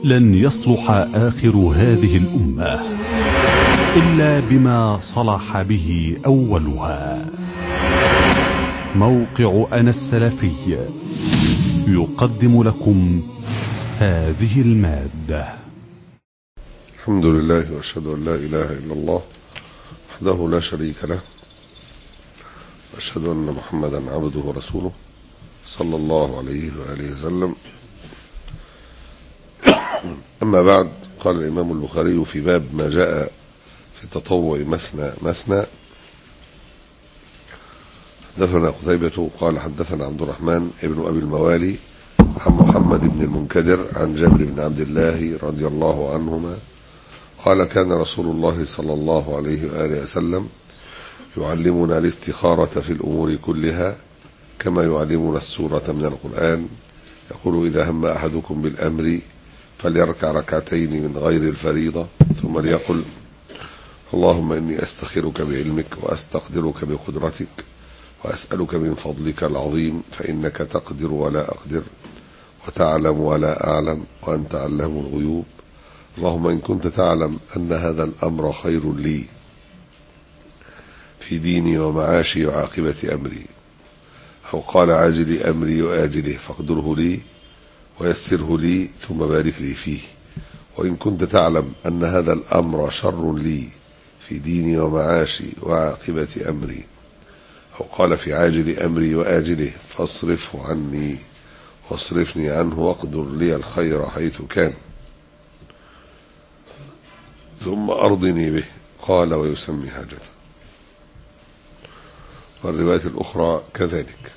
لن يصلح آخر هذه الأمة إلا بما صلح به أولها موقع أنا السلفي يقدم لكم هذه المادة الحمد لله واشهد ان لا اله الا الله وحده لا شريك له واشهد ان محمدا عبده ورسوله صلى الله عليه واله وسلم اما بعد قال الامام البخاري في باب ما جاء في التطوع مثنى مثنى حدثنا قتيبة قال حدثنا عبد الرحمن ابن أبي الموالي عن محمد بن المنكدر عن جابر بن عبد الله رضي الله عنهما قال كان رسول الله صلى الله عليه وآله وسلم يعلمنا الاستخارة في الأمور كلها كما يعلمنا السورة من القرآن يقول إذا هم أحدكم بالأمر فليركع ركعتين من غير الفريضة ثم ليقل اللهم إني أستخيرك بعلمك وأستقدرك بقدرتك وأسألك من فضلك العظيم فإنك تقدر ولا أقدر وتعلم ولا أعلم وأنت علام الغيوب اللهم إن كنت تعلم أن هذا الأمر خير لي في ديني ومعاشي وعاقبة أمري أو قال عاجل أمري وآجله فاقدره لي ويسره لي ثم بارك لي فيه وإن كنت تعلم أن هذا الأمر شر لي في ديني ومعاشي وعاقبة أمري أو قال في عاجل أمري وآجله فاصرفه عني واصرفني عنه واقدر لي الخير حيث كان ثم أرضني به قال ويسمي حاجته والرواية الأخرى كذلك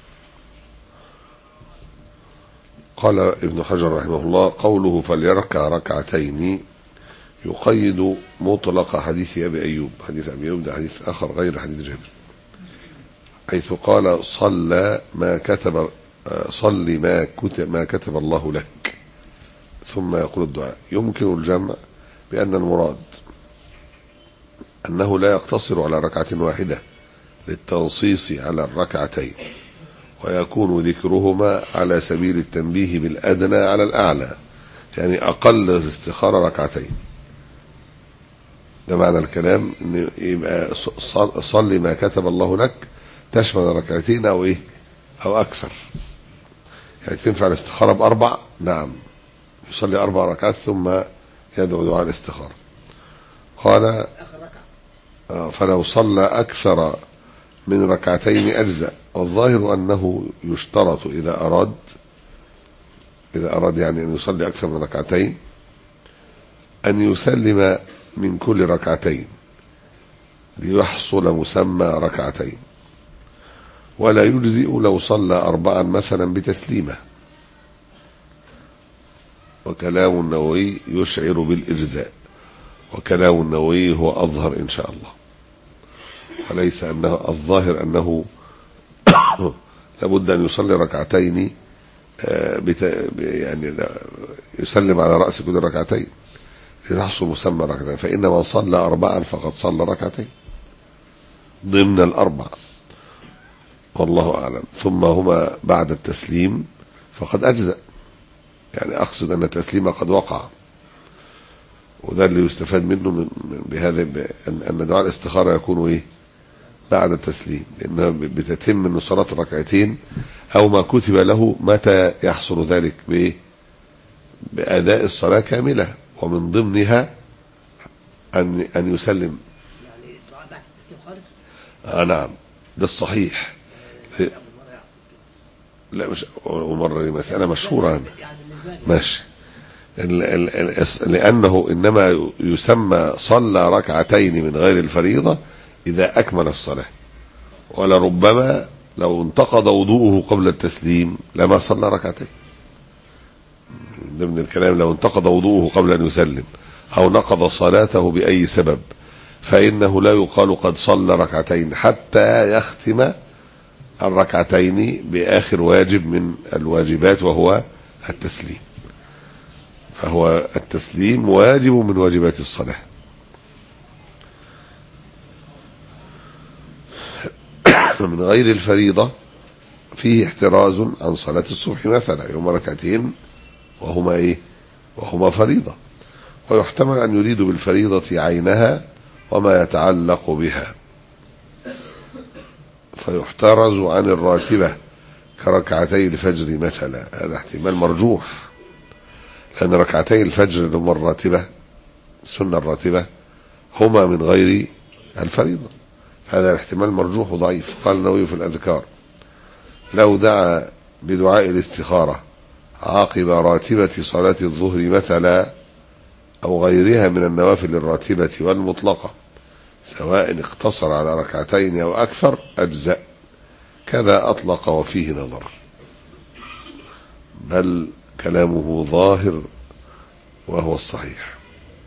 قال ابن حجر رحمه الله قوله فليركع ركعتين يقيد مطلق حديث أبي أيوب حديث أبي أيوب ده حديث آخر غير حديث جابر حيث قال صلى ما كتب صل ما كتب ما كتب الله لك ثم يقول الدعاء يمكن الجمع بأن المراد أنه لا يقتصر على ركعة واحدة للتنصيص على الركعتين ويكون ذكرهما على سبيل التنبيه بالأدنى على الأعلى يعني أقل الاستخارة ركعتين ده معنى الكلام ان يبقى صلي ما كتب الله لك تشمل ركعتين او ايه او اكثر يعني تنفع الاستخارة باربع نعم يصلي اربع ركعات ثم يدعو دعاء الاستخارة قال فلو صلى اكثر من ركعتين اجزاء والظاهر انه يشترط اذا اراد اذا اراد يعني ان يصلي اكثر من ركعتين ان يسلم من كل ركعتين ليحصل مسمى ركعتين ولا يجزئ لو صلى أربعا مثلا بتسليمة وكلام النووي يشعر بالإجزاء وكلام النووي هو أظهر إن شاء الله وليس أنه الظاهر أنه لابد أن يصلي ركعتين يعني يسلم على رأس كل ركعتين لتحصل مسمى ركعتين فإن من صلى أربعا فقد صلى ركعتين ضمن الأربع والله أعلم ثم هما بعد التسليم فقد أجزأ يعني أقصد أن التسليم قد وقع وده اللي يستفاد منه من بهذا أن دعاء الاستخارة يكون إيه بعد التسليم لأنها بتتم من صلاة الركعتين أو ما كتب له متى يحصل ذلك بإيه بأداء الصلاة كاملة ومن ضمنها أن أن يسلم يعني الدعاء بعد التسليم خالص آه نعم ده الصحيح لا مش ومرة دي مسألة مشهورة يعني بالنسبه لي ماشي ال ال ال لأنه إنما يسمى صلى ركعتين من غير الفريضة إذا أكمل الصلاة ولربما لو انتقض وضوءه قبل التسليم لما صلى ركعتين من ضمن الكلام لو انتقض وضوءه قبل أن يسلم أو نقض صلاته بأي سبب فإنه لا يقال قد صلى ركعتين حتى يختم الركعتين بآخر واجب من الواجبات وهو التسليم فهو التسليم واجب من واجبات الصلاة من غير الفريضة فيه احتراز عن صلاة الصبح مثلا يوم ركعتين وهما ايه وهما فريضة ويحتمل أن يريد بالفريضة عينها وما يتعلق بها فيحترز عن الراتبة كركعتي الفجر مثلا هذا احتمال مرجوح لأن ركعتي الفجر اللي هما الراتبة السنة الراتبة هما من غير الفريضة هذا الاحتمال مرجوح وضعيف قال النووي في الأذكار لو دعا بدعاء الاستخارة عقب راتبة صلاة الظهر مثلا أو غيرها من النوافل الراتبة والمطلقة سواء اقتصر على ركعتين أو أكثر أجزأ كذا أطلق وفيه نظر بل كلامه ظاهر وهو الصحيح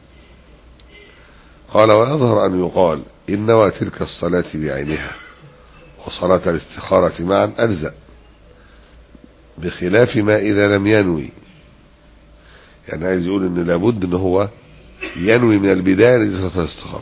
قال ويظهر أن يقال إن نوى تلك الصلاة بعينها وصلاة الاستخارة معا أجزأ بخلاف ما إذا لم ينوي يعني عايز يقول إن لابد إن هو ينوي من البداية لصلاة الاستخارة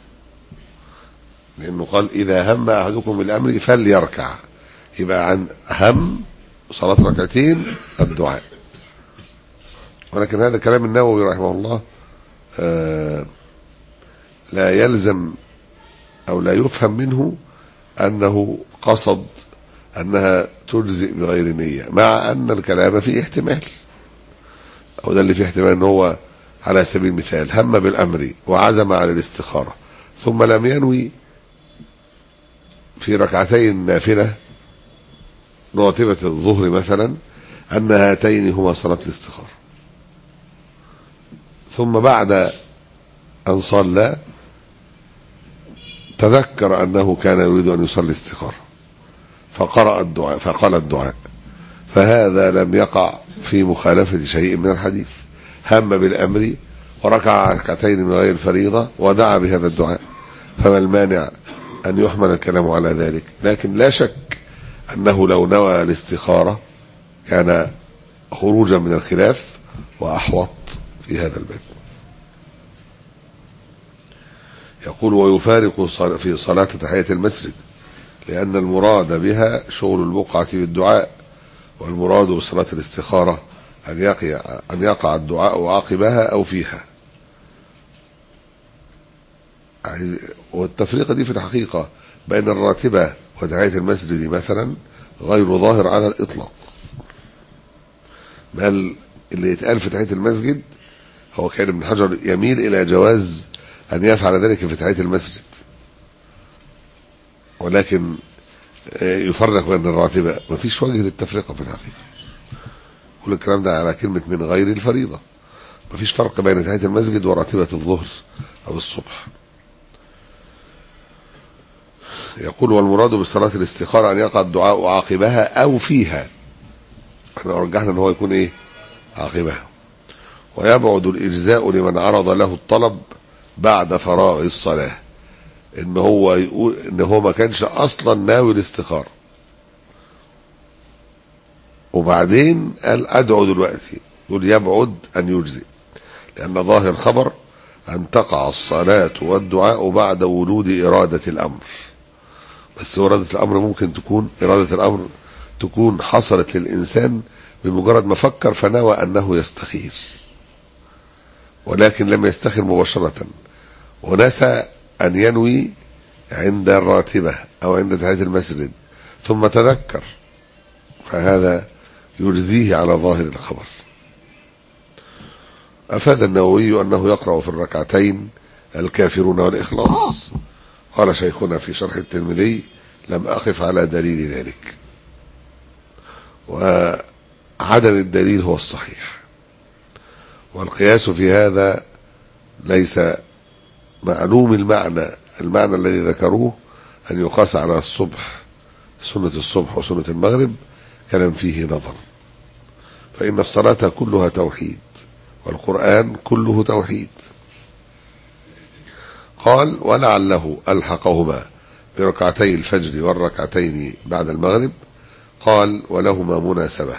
لأنه قال إذا هم أحدكم بالأمر فليركع يبقى عن هم صلاة ركعتين الدعاء ولكن هذا كلام النووي رحمه الله آه لا يلزم أو لا يفهم منه أنه قصد أنها تجزئ بغير نية مع أن الكلام فيه احتمال أو ده اللي فيه احتمال أنه هو على سبيل المثال هم بالأمر وعزم على الاستخارة ثم لم ينوي في ركعتي النافلة راتبة الظهر مثلا أن هاتين هما صلاة الاستخارة ثم بعد أن صلى تذكر أنه كان يريد أن يصلي استخارة فقرأ الدعاء فقال الدعاء فهذا لم يقع في مخالفة شيء من الحديث هم بالأمر وركع ركعتين من غير الفريضة ودعا بهذا الدعاء فما المانع أن يحمل الكلام على ذلك لكن لا شك أنه لو نوى الاستخارة كان خروجا من الخلاف وأحوط في هذا الباب يقول ويفارق في صلاة تحية المسجد لأن المراد بها شغل البقعة بالدعاء والمراد بصلاة الاستخارة أن يقع, أن يقع الدعاء عقبها أو فيها والتفريقة دي في الحقيقة بين الراتبة ودعاية المسجد مثلا غير ظاهر على الإطلاق بل اللي يتقال في تحية المسجد هو كان ابن حجر يميل إلى جواز أن يفعل ذلك في تحية المسجد ولكن يفرق بين الراتبة ما فيش وجه للتفرقة في الحقيقة كل الكلام ده على كلمة من غير الفريضة ما فيش فرق بين تحية المسجد وراتبة الظهر أو الصبح يقول والمراد بصلاة الاستخارة أن يقع الدعاء عاقبها أو فيها احنا رجحنا ان هو يكون ايه عاقبها ويبعد الإجزاء لمن عرض له الطلب بعد فراغ الصلاة ان هو يقول ان هو ما كانش اصلا ناوي الاستخارة وبعدين قال ادعو دلوقتي يقول يبعد ان يجزي لان ظاهر الخبر ان تقع الصلاة والدعاء بعد ولود ارادة الامر بس ارادة الامر ممكن تكون ارادة الامر تكون حصلت للانسان بمجرد ما فكر فنوى انه يستخير ولكن لم يستخر مباشرة ونسى أن ينوي عند الراتبة أو عند تحية المسجد ثم تذكر فهذا يجزيه على ظاهر الخبر أفاد النووي أنه يقرأ في الركعتين الكافرون والإخلاص قال شيخنا في شرح الترمذي لم أقف على دليل ذلك وعدم الدليل هو الصحيح والقياس في هذا ليس معلوم المعنى المعنى الذي ذكروه أن يقاس على الصبح سنة الصبح وسنة المغرب كلام فيه نظر فإن الصلاة كلها توحيد والقرآن كله توحيد قال ولعله ألحقهما بركعتي الفجر والركعتين بعد المغرب قال ولهما مناسبة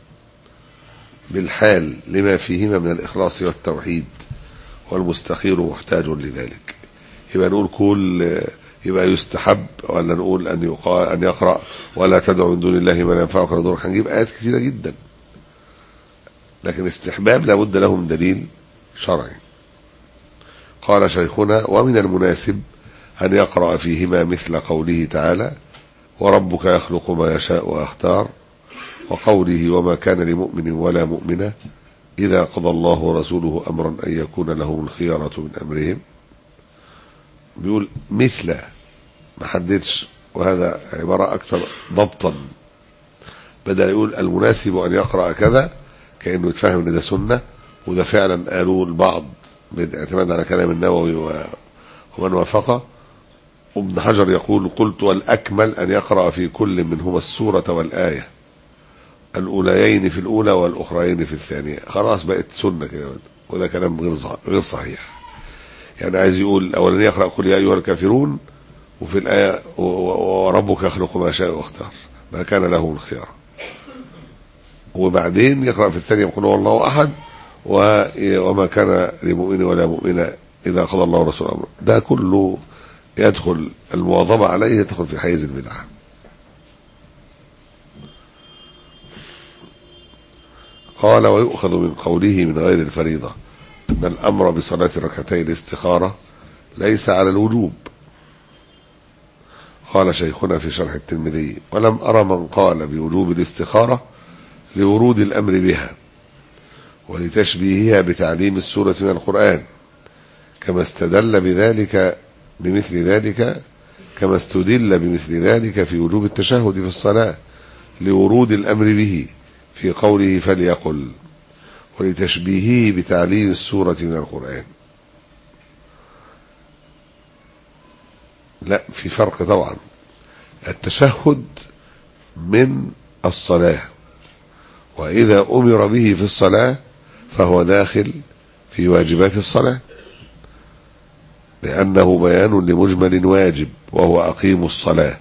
بالحال لما فيهما من الإخلاص والتوحيد والمستخير محتاج لذلك يبقى نقول كل يبقى يستحب ولا نقول أن يقال أن يقرأ ولا تدعو من دون الله ما لا ينفعك ولا يضرك هنجيب آيات كثيرة جدا لكن استحباب لابد له من دليل شرعي قال شيخنا ومن المناسب أن يقرأ فيهما مثل قوله تعالى وربك يخلق ما يشاء ويختار وقوله وما كان لمؤمن ولا مؤمنة إذا قضى الله ورسوله أمرا أن يكون لهم الخيارة من أمرهم بيقول مثل ما حددش وهذا عبارة أكثر ضبطا بدل يقول المناسب أن يقرأ كذا كأنه يتفهم أن ده سنة وده فعلا قالوا البعض باعتماد على كلام النووي و- ومن وافقه وابن حجر يقول قلت والأكمل أن يقرأ في كل منهما السورة والآية الأوليين في الأولى والأخرين في الثانية خلاص بقت سنة كده وده كلام غير صح- غير صحيح يعني عايز يقول الأولاني يقرأ قل يا أيها الكافرون وفي الآية و- و- وربك يخلق ما شاء واختار ما كان له الخيار وبعدين يقرأ في الثانية يقول هو الله أحد و- وما كان لمؤمن ولا مؤمنة إذا قضى الله ورسوله أمره ده كله يدخل المواظبة عليه يدخل في حيز البدعة قال ويؤخذ من قوله من غير الفريضة أن الأمر بصلاة ركعتي الاستخارة ليس على الوجوب قال شيخنا في شرح الترمذي ولم أرى من قال بوجوب الاستخارة لورود الأمر بها ولتشبيهها بتعليم السورة من القرآن كما استدل بذلك بمثل ذلك كما استدل بمثل ذلك في وجوب التشهد في الصلاة لورود الأمر به في قوله فليقل ولتشبيهه بتعليم السورة من القرآن لا في فرق طبعا التشهد من الصلاة وإذا أمر به في الصلاة فهو داخل في واجبات الصلاة لأنه بيان لمجمل واجب وهو أقيم الصلاة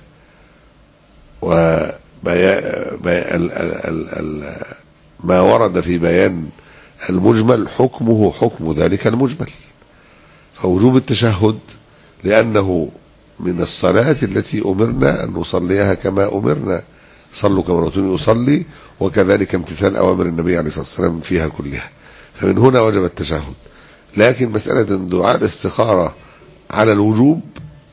ما ورد في بيان المجمل حكمه حكم ذلك المجمل فوجوب التشهد لأنه من الصلاة التي أمرنا أن نصليها كما أمرنا صلوا كما رأيتوني أصلي وكذلك امتثال أوامر النبي عليه الصلاة والسلام فيها كلها فمن هنا وجب التشهد لكن مسألة أن دعاء الاستخارة على الوجوب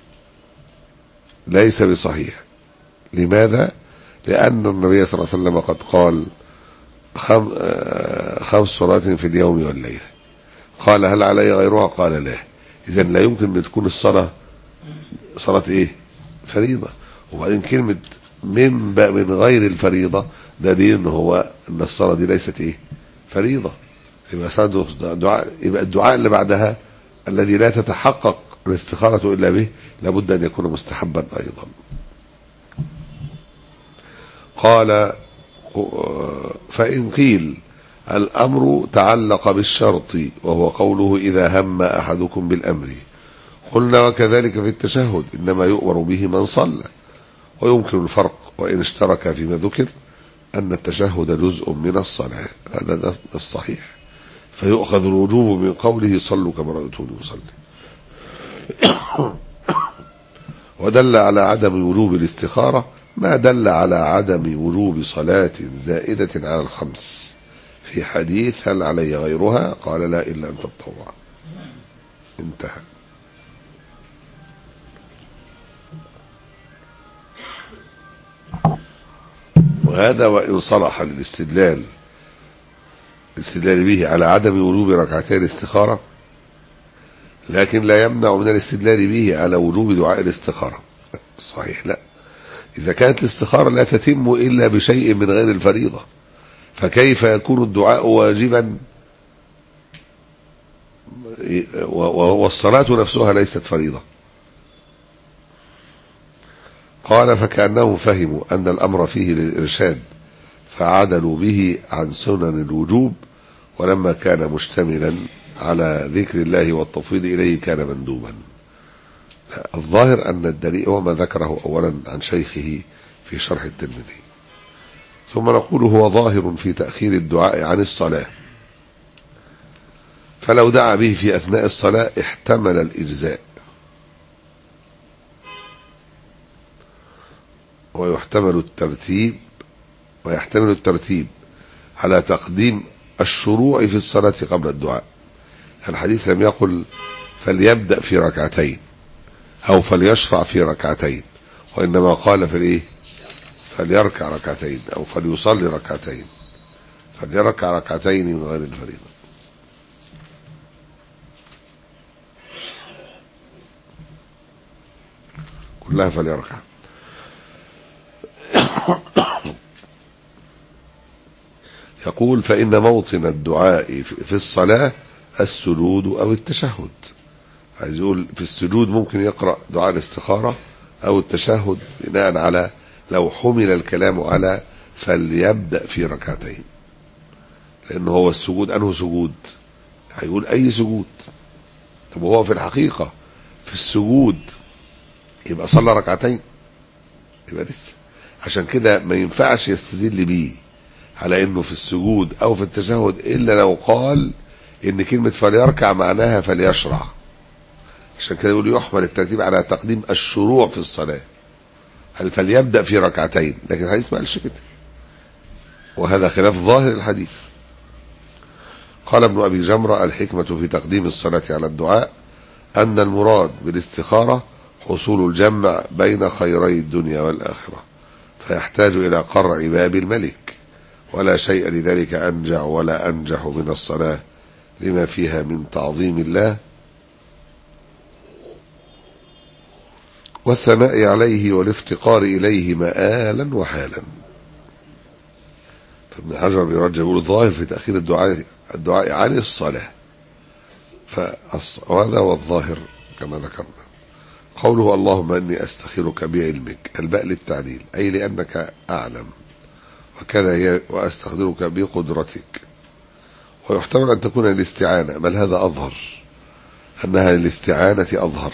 ليس بصحيح لماذا؟ لأن النبي صلى الله عليه وسلم قد قال خم خمس صلوات في اليوم والليلة قال هل علي غيرها قال لا إذا لا يمكن أن تكون الصلاة صلاة إيه فريضة وبعدين كلمة من من غير الفريضة ده دليل ان هو ان الصلاة دي ليست ايه فريضة يبقى صلاة دعاء يبقى الدعاء اللي بعدها الذي لا تتحقق الاستخارة الا به لابد ان يكون مستحبا ايضا قال فإن قيل الأمر تعلق بالشرط وهو قوله إذا هم أحدكم بالأمر قلنا وكذلك في التشهد إنما يؤمر به من صلى ويمكن الفرق وإن اشترك فيما ذكر أن التشهد جزء من الصلاة هذا الصحيح فيؤخذ الوجوب من قوله صلوا كما رأيتوني أصلي ودل على عدم وجوب الاستخارة ما دل على عدم وجوب صلاة زائدة على الخمس في حديث هل علي غيرها قال لا إلا أن تتطوع انتهى وهذا وإن صلح للاستدلال الاستدلال به على عدم وجوب ركعتي الاستخارة لكن لا يمنع من الاستدلال به على وجوب دعاء الاستخارة صحيح لا إذا كانت الاستخارة لا تتم إلا بشيء من غير الفريضة فكيف يكون الدعاء واجبا والصلاة نفسها ليست فريضة قال فكأنهم فهموا أن الأمر فيه للإرشاد فعدلوا به عن سنن الوجوب ولما كان مشتملا على ذكر الله والتفويض إليه كان مندوبا الظاهر أن الدليل هو ما ذكره أولا عن شيخه في شرح الترمذي ثم نقول هو ظاهر في تأخير الدعاء عن الصلاة فلو دعا به في أثناء الصلاة احتمل الإجزاء ويحتمل الترتيب ويحتمل الترتيب على تقديم الشروع في الصلاة قبل الدعاء الحديث لم يقل فليبدأ في ركعتين أو فليشرع في ركعتين وإنما قال في الإيه فليركع ركعتين أو فليصلي ركعتين فليركع ركعتين من غير الفريضة كلها فليركع يقول فإن موطن الدعاء في الصلاة السجود أو التشهد عايز يقول في السجود ممكن يقرأ دعاء الاستخارة أو التشهد بناء على لو حمل الكلام على فليبدأ في ركعتين لأنه هو السجود أنه سجود هيقول أي سجود طب هو في الحقيقة في السجود يبقى صلى ركعتين يبقى لسه عشان كده ما ينفعش يستدل بيه على انه في السجود او في التشهد الا لو قال ان كلمة فليركع معناها فليشرع عشان كده يقول يحمل الترتيب على تقديم الشروع في الصلاة هل فليبدأ في ركعتين لكن الحديث ما قالش كده وهذا خلاف ظاهر الحديث قال ابن أبي جمرة الحكمة في تقديم الصلاة على الدعاء أن المراد بالاستخارة حصول الجمع بين خيري الدنيا والآخرة فيحتاج إلى قرع باب الملك ولا شيء لذلك أنجع ولا أنجح من الصلاة لما فيها من تعظيم الله والثناء عليه والافتقار إليه مآلا وحالا فابن حجر بيرجع يقول الظاهر في تأخير الدعاء الدعاء عن الصلاة وهذا هو الظاهر كما ذكرنا قوله اللهم أني أستخيرك بعلمك الباء للتعليل أي لأنك أعلم وكذا هي وأستخدرك بقدرتك ويحتمل أن تكون الاستعانة بل هذا أظهر أنها للاستعانة أظهر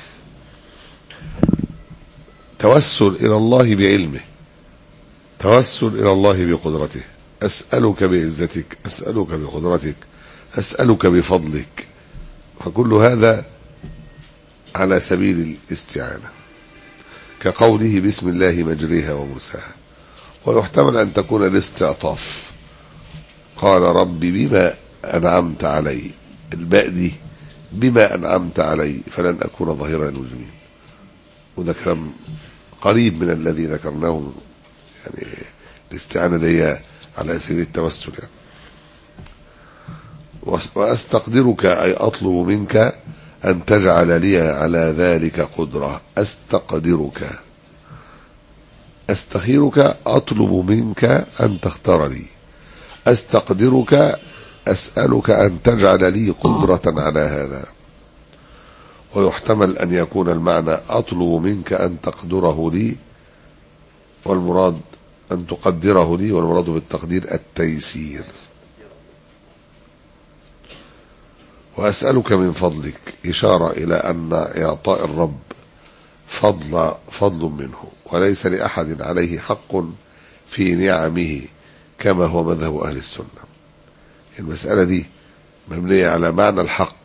توسل إلى الله بعلمه توسل إلى الله بقدرته أسألك بعزتك أسألك بقدرتك أسألك بفضلك فكل هذا على سبيل الاستعانة كقوله بسم الله مجريها ومرساها ويحتمل أن تكون الاستعطاف قال رب بما أنعمت علي الباء دي بما أنعمت علي فلن أكون ظهيرا للمجرمين وده كلام قريب من الذي ذكرناه يعني الاستعانة دي على سبيل التوسل يعني وأستقدرك أي أطلب منك أن تجعل لي على ذلك قدرة أستقدرك أستخيرك أطلب منك أن تختار لي أستقدرك أسألك أن تجعل لي قدرة على هذا ويحتمل أن يكون المعنى أطلب منك أن تقدره لي والمراد أن تقدره لي والمراد بالتقدير التيسير وأسألك من فضلك إشارة إلى أن إعطاء الرب فضل فضل منه وليس لأحد عليه حق في نعمه كما هو مذهب أهل السنة المسألة دي مبنية على معنى الحق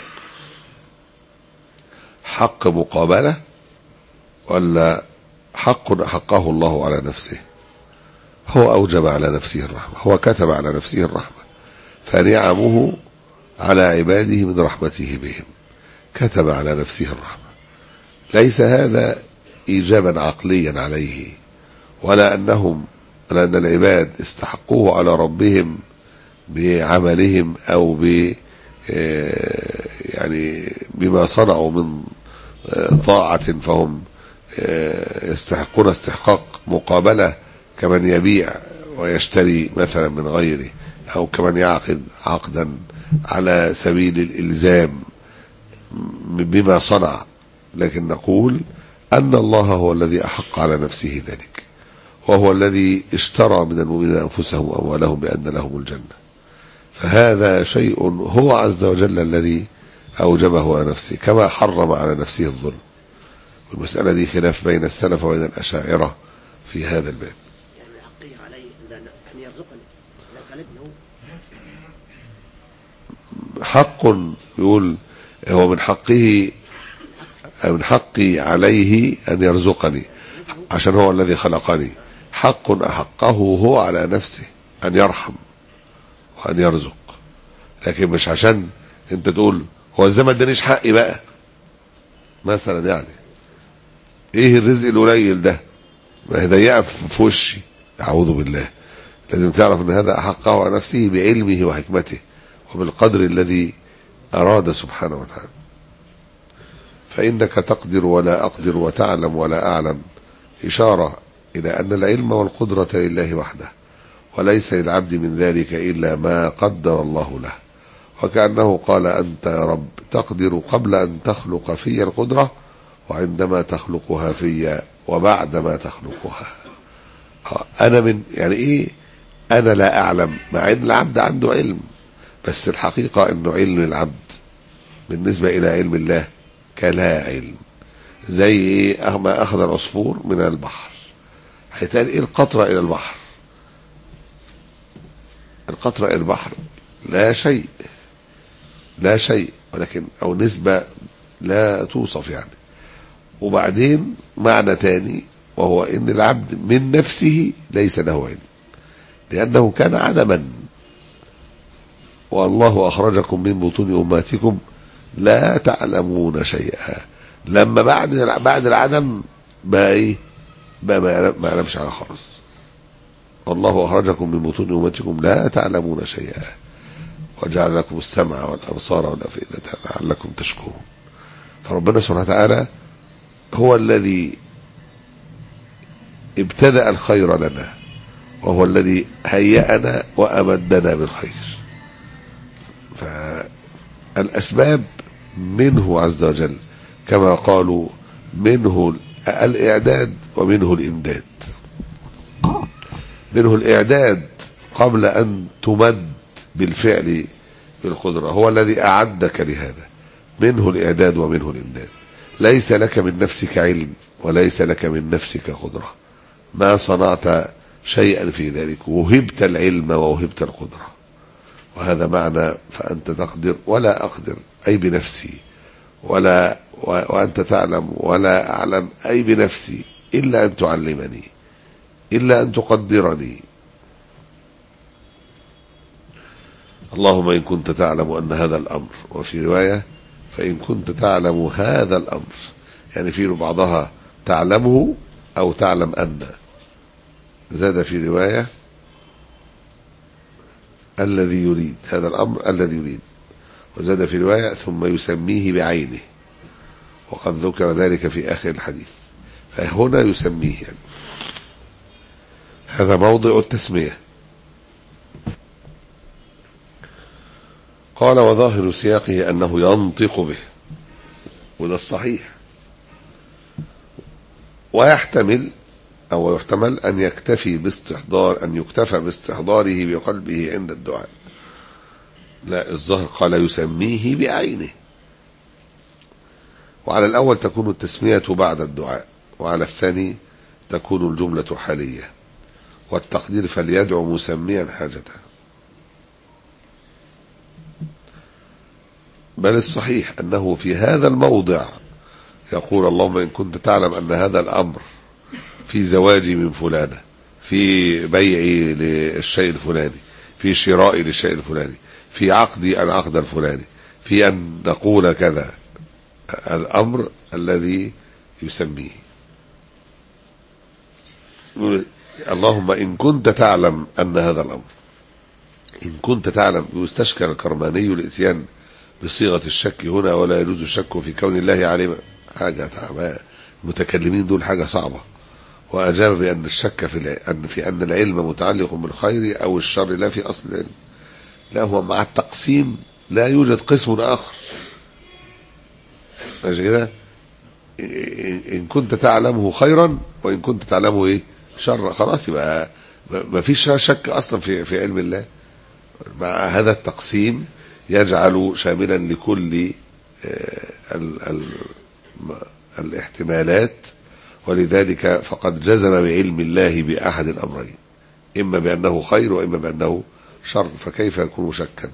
حق مقابلة ولا حق حقه الله على نفسه هو أوجب على نفسه الرحمة هو كتب على نفسه الرحمة فنعمه على عباده من رحمته بهم كتب على نفسه الرحمة ليس هذا إيجابا عقليا عليه ولا أنهم ولا أن العباد استحقوه على ربهم بعملهم أو ب يعني بما صنعوا من طاعة فهم يستحقون استحقاق مقابلة كمن يبيع ويشتري مثلا من غيره أو كمن يعقد عقدا على سبيل الإلزام بما صنع لكن نقول أن الله هو الذي أحق على نفسه ذلك وهو الذي اشترى من المؤمنين أنفسهم وأموالهم بأن لهم الجنة فهذا شيء هو عز وجل الذي أوجبه على نفسه كما حرم على نفسه الظلم والمسألة دي خلاف بين السلف وبين الأشاعرة في هذا الباب يعني حقي علي أن يرزقني إذا طلبني هو حق يقول هو من حقه من حقي عليه أن يرزقني عشان هو الذي خلقني حق أحقه هو على نفسه أن يرحم وأن يرزق لكن مش عشان انت تقول هو ازاي ما ادانيش حقي بقى مثلا يعني ايه الرزق القليل ده ما هي ضيقه في وشي اعوذ بالله لازم تعرف ان هذا احقه على نفسه بعلمه وحكمته وبالقدر الذي اراد سبحانه وتعالى فانك تقدر ولا اقدر وتعلم ولا اعلم اشاره الى ان العلم والقدره لله وحده وليس للعبد من ذلك الا ما قدر الله له وكانه قال انت يا رب تقدر قبل ان تخلق في القدره وعندما تخلقها في وبعدما تخلقها انا من يعني ايه انا لا اعلم مع ان العبد عنده علم بس الحقيقه انه علم العبد بالنسبه الى علم الله كلا علم زي ايه ما اخذ العصفور من البحر هيتقال ايه القطره الى البحر القطره الى البحر لا شيء لا شيء ولكن او نسبه لا توصف يعني وبعدين معنى تاني وهو ان العبد من نفسه ليس له علم لانه كان عدما والله اخرجكم من بطون امهاتكم لا تعلمون شيئا لما بعد بعد العدم بقى ايه بقى ما يعلم- ما يعلمش حاجه خالص والله اخرجكم من بطون امهاتكم لا تعلمون شيئا وجعل لكم السمع والابصار والافئده لعلكم تشكرون فربنا سبحانه وتعالى هو الذي ابتدأ الخير لنا وهو الذي هيأنا وأمدنا بالخير فالأسباب منه عز وجل كما قالوا منه الإعداد ومنه الإمداد منه الإعداد قبل أن تمد بالفعل بالقدرة هو الذي أعدك لهذا منه الإعداد ومنه الإمداد ليس لك من نفسك علم وليس لك من نفسك قدرة ما صنعت شيئا في ذلك وهبت العلم ووهبت القدرة وهذا معنى فأنت تقدر ولا أقدر أي بنفسي ولا و- وأنت تعلم ولا أعلم أي بنفسي إلا أن تعلمني إلا أن تقدرني اللهم إن كنت تعلم أن هذا الأمر وفي رواية فإن كنت تعلم هذا الأمر يعني في بعضها تعلمه أو تعلم أن زاد في رواية الذي يريد هذا الأمر الذي يريد وزاد في رواية ثم يسميه بعينه وقد ذكر ذلك في آخر الحديث فهنا يسميه يعني هذا موضع التسمية قال وظاهر سياقه أنه ينطق به وده الصحيح ويحتمل أو يحتمل أن يكتفي باستحضار أن يكتفى باستحضاره بقلبه عند الدعاء لا الظاهر قال يسميه بعينه وعلى الأول تكون التسمية بعد الدعاء وعلى الثاني تكون الجملة حالية والتقدير فليدعو مسميا حاجته بل الصحيح أنه في هذا الموضع يقول اللهم إن كنت تعلم أن هذا الأمر في زواجي من فلانة في بيعي للشيء الفلاني في شرائي للشيء الفلاني في عقدي العقد الفلاني في أن نقول كذا الأمر الذي يسميه يقول اللهم إن كنت تعلم أن هذا الأمر إن كنت تعلم يستشكل الكرماني الإتيان بصيغة الشك هنا ولا يجوز الشك في كون الله عالما حاجة تعبان المتكلمين دول حاجة صعبة وأجاب بأن الشك في الع- أن في أن العلم متعلق بالخير أو الشر لا في أصل العلم لا هو مع التقسيم لا يوجد قسم آخر ماشي كده إن- إن كنت تعلمه خيرا وإن كنت تعلمه إيه شر خلاص يبقى ما ما فيش شك أصلا في في علم الله مع هذا التقسيم يجعل شاملا لكل آه، ال ال م- الاحتمالات ولذلك فقد جزم بعلم الله بأحد الأمرين إما بأنه خير وإما بأنه شر فكيف يكون شكا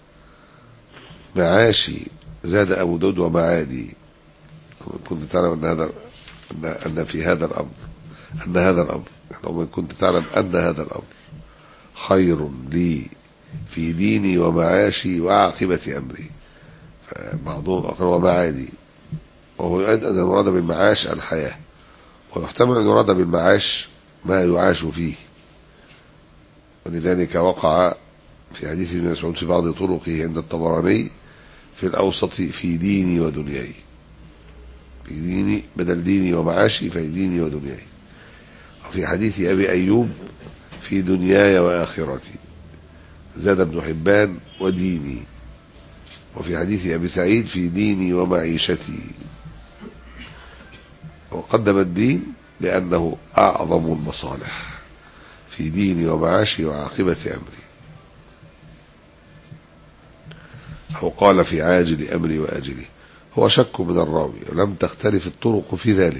معاشي زاد أبو داود ومعادي كنت تعلم أن هذا أن, أن في هذا الأمر أن هذا الأمر يعني ومن كنت تعلم أن هذا الأمر خير لي في ديني ومعاشي وعاقبة أمري فبعضهم قال ومعادي وهو يؤيد أن المراد بالمعاش الحياة ويحتمل أن يراد بالمعاش ما يعاش فيه ولذلك وقع في حديث ابن مسعود في بعض طرقه عند الطبراني في الأوسط في ديني ودنياي في ديني بدل ديني ومعاشي في ديني ودنياي وفي حديث أبي أيوب في دنياي وآخرتي زاد ابن حبان وديني وفي حديث أبي سعيد في ديني ومعيشتي وقدم الدين لأنه أعظم المصالح في ديني ومعاشي وعاقبة أمري أو قال في عاجل أمري وآجله هو شك من الراوي ولم تختلف الطرق في ذلك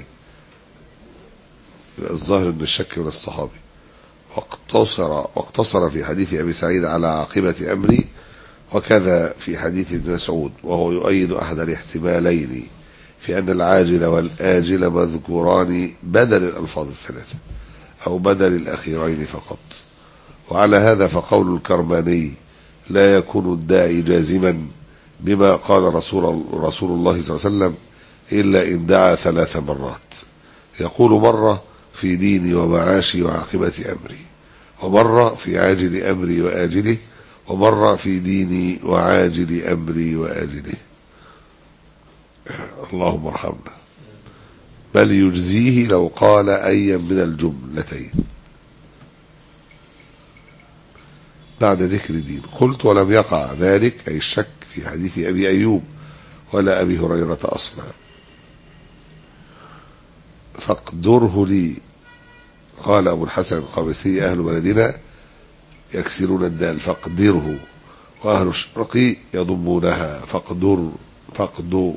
الظاهر من الشك من الصحابي واقتصر واقتصر في حديث أبي سعيد على عاقبة أمري وكذا في حديث ابن مسعود وهو يؤيد أحد الاحتمالين في أن العاجل والآجل مذكوران بدل الألفاظ الثلاثة أو بدل الأخيرين فقط وعلى هذا فقول الكرماني لا يكون الداعي جازما بما قال رسول, رسول الله صلى الله عليه وسلم إلا إن دعا ثلاث مرات يقول مرة في ديني ومعاشي وعاقبة أمري ومرة في عاجل أمري وآجله ومرة في ديني وعاجل أمري وآجله اللهم ارحمنا بل يجزيه لو قال أيا من الجملتين بعد ذكر الدين قلت ولم يقع ذلك أي الشك في حديث أبي أيوب ولا أبي هريرة أصلا فاقدره لي قال أبو الحسن القابسي أهل بلدنا يكسرون الدال فاقدره وأهل الشرق يضمونها فاقدر فاقدو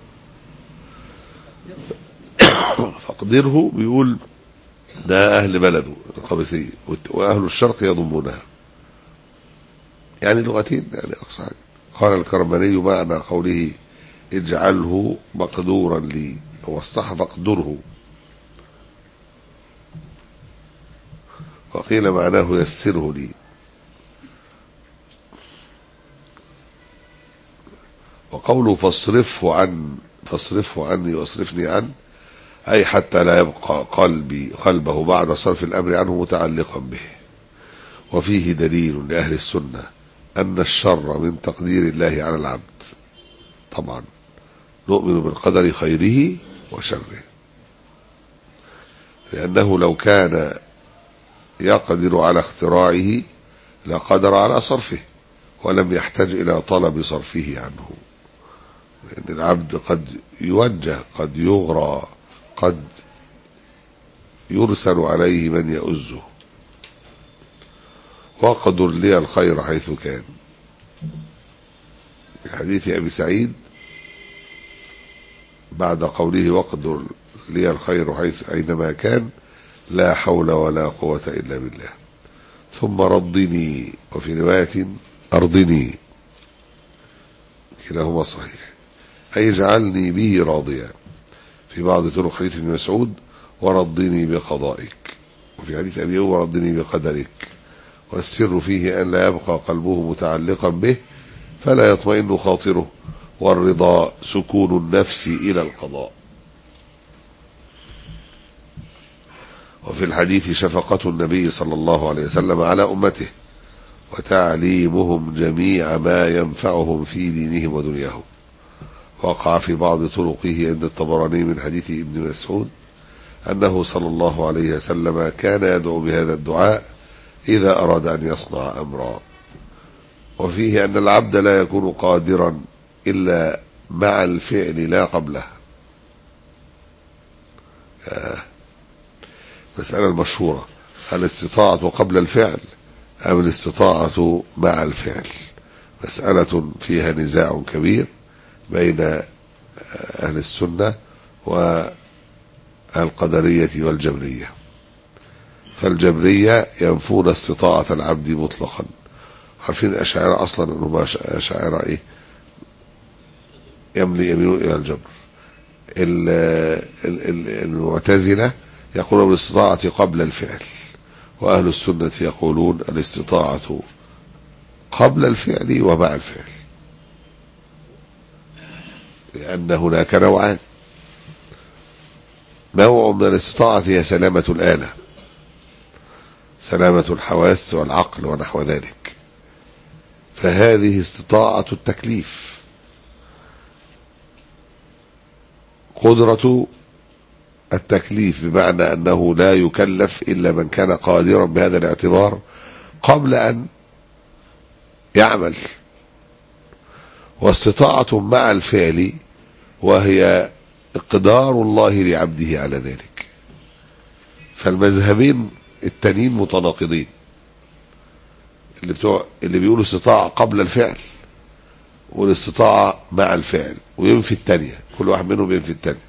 فاقدره بيقول ده أهل بلده القابسي وأهل الشرق يضمونها يعني لغتين يعني أقصى حاجة قال الكرماني معنى قوله اجعله مقدورا لي هو الصح فاقدره وقيل معناه يسره لي وقوله فاصرفه عن فاصرفه عني واصرفني عنه أي حتى لا يبقى قلبي قلبه بعد صرف الأمر عنه متعلقا به وفيه دليل لأهل السنة أن الشر من تقدير الله على العبد طبعا نؤمن بالقدر خيره وشره لأنه لو كان يقدر على اختراعه لقدر على صرفه ولم يحتاج إلى طلب صرفه عنه لأن العبد قد يوجه قد يغرى قد يرسل عليه من يؤزه وقدر لي الخير حيث كان في حديث أبي سعيد بعد قوله وقدر لي الخير حيث أينما كان لا حول ولا قوة إلا بالله ثم ردني وفي رواية أرضني كلاهما صحيح أي اجعلني به راضيا في بعض طرق حديث ابن مسعود ورضني بقضائك وفي حديث أبي أيوب ورضني بقدرك والسر فيه أن لا يبقى قلبه متعلقا به فلا يطمئن خاطره والرضا سكون النفس إلى القضاء وفي الحديث شفقة النبي صلى الله عليه وسلم على أمته وتعليمهم جميع ما ينفعهم في دينهم ودنياهم وقع في بعض طرقه عند الطبراني من حديث ابن مسعود أنه صلى الله عليه وسلم كان يدعو بهذا الدعاء إذا أراد أن يصنع أمرا وفيه أن العبد لا يكون قادرا إلا مع الفعل لا قبله مسألة المشهورة الاستطاعة قبل الفعل أم الاستطاعة مع الفعل مسألة فيها نزاع كبير بين أهل السنة والقدرية والجبرية فالجبرية ينفون استطاعة العبد مطلقا عارفين الأشاعرة أصلا أنهم أشاعرة إيه يملي يميلون إلى الجبر المعتزلة يقولون بالاستطاعة قبل الفعل وأهل السنة يقولون الاستطاعة قبل الفعل ومع الفعل لأن هناك نوعان نوع من الاستطاعة هي سلامة الآلة سلامة الحواس والعقل ونحو ذلك فهذه استطاعة التكليف قدرة التكليف بمعنى أنه لا يكلف إلا من كان قادرا بهذا الاعتبار قبل أن يعمل واستطاعة مع الفعل وهي اقدار الله لعبده على ذلك فالمذهبين التانيين متناقضين اللي بتوع اللي بيقولوا استطاعة قبل الفعل والاستطاعة مع الفعل وينفي التانية كل واحد منهم ينفي التانية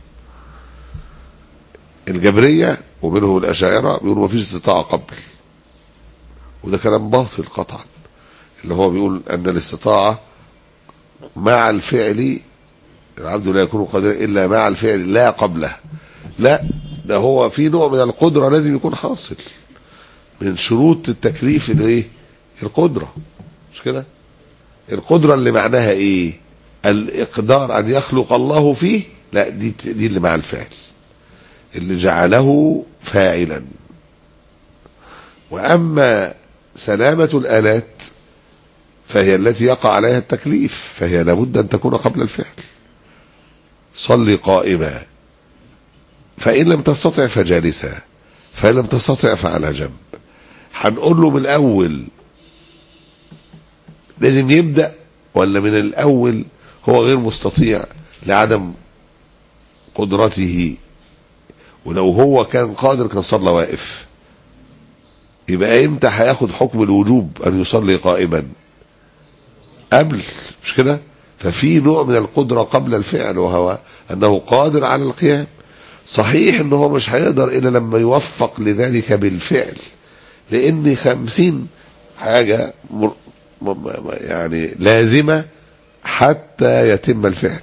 الجبرية ومنهم الأشاعرة بيقولوا مفيش استطاعة قبل وده كلام باطل قطعا اللي هو بيقول أن الاستطاعة مع الفعل العبد لا يكون قادرا إلا مع الفعل لا قبله لا ده هو في نوع من القدرة لازم يكون حاصل من شروط التكليف الايه القدرة مش كده القدرة اللي معناها ايه الاقدار ان يخلق الله فيه لا دي دي اللي مع الفعل اللي جعله فاعلا واما سلامة الالات فهي التي يقع عليها التكليف فهي لابد ان تكون قبل الفعل صل قائما فان لم تستطع فجالسا فان لم تستطع فعلى جنب هنقول له من الاول لازم يبدا ولا من الاول هو غير مستطيع لعدم قدرته ولو هو كان قادر كان صلى واقف يبقى امتى هياخد حكم الوجوب ان يصلي قائما قبل مش كده ففي نوع من القدرة قبل الفعل وهو انه قادر على القيام صحيح ان هو مش هيقدر الا لما يوفق لذلك بالفعل لان خمسين حاجة مر يعني لازمة حتى يتم الفعل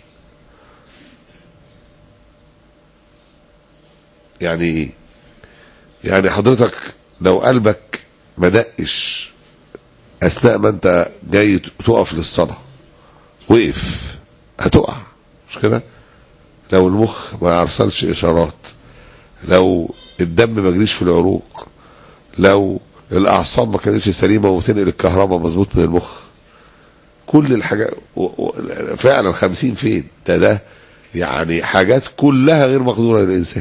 يعني ايه يعني حضرتك لو قلبك ما دقش اثناء ما انت جاي تقف للصلاة وقف هتقع مش كده لو المخ ما ارسلش اشارات لو الدم ما جريش في العروق لو الاعصاب ما كانتش سليمه وتنقل الكهرباء مظبوط من المخ كل الحاجات فعلا خمسين فين ده ده يعني حاجات كلها غير مقدوره للانسان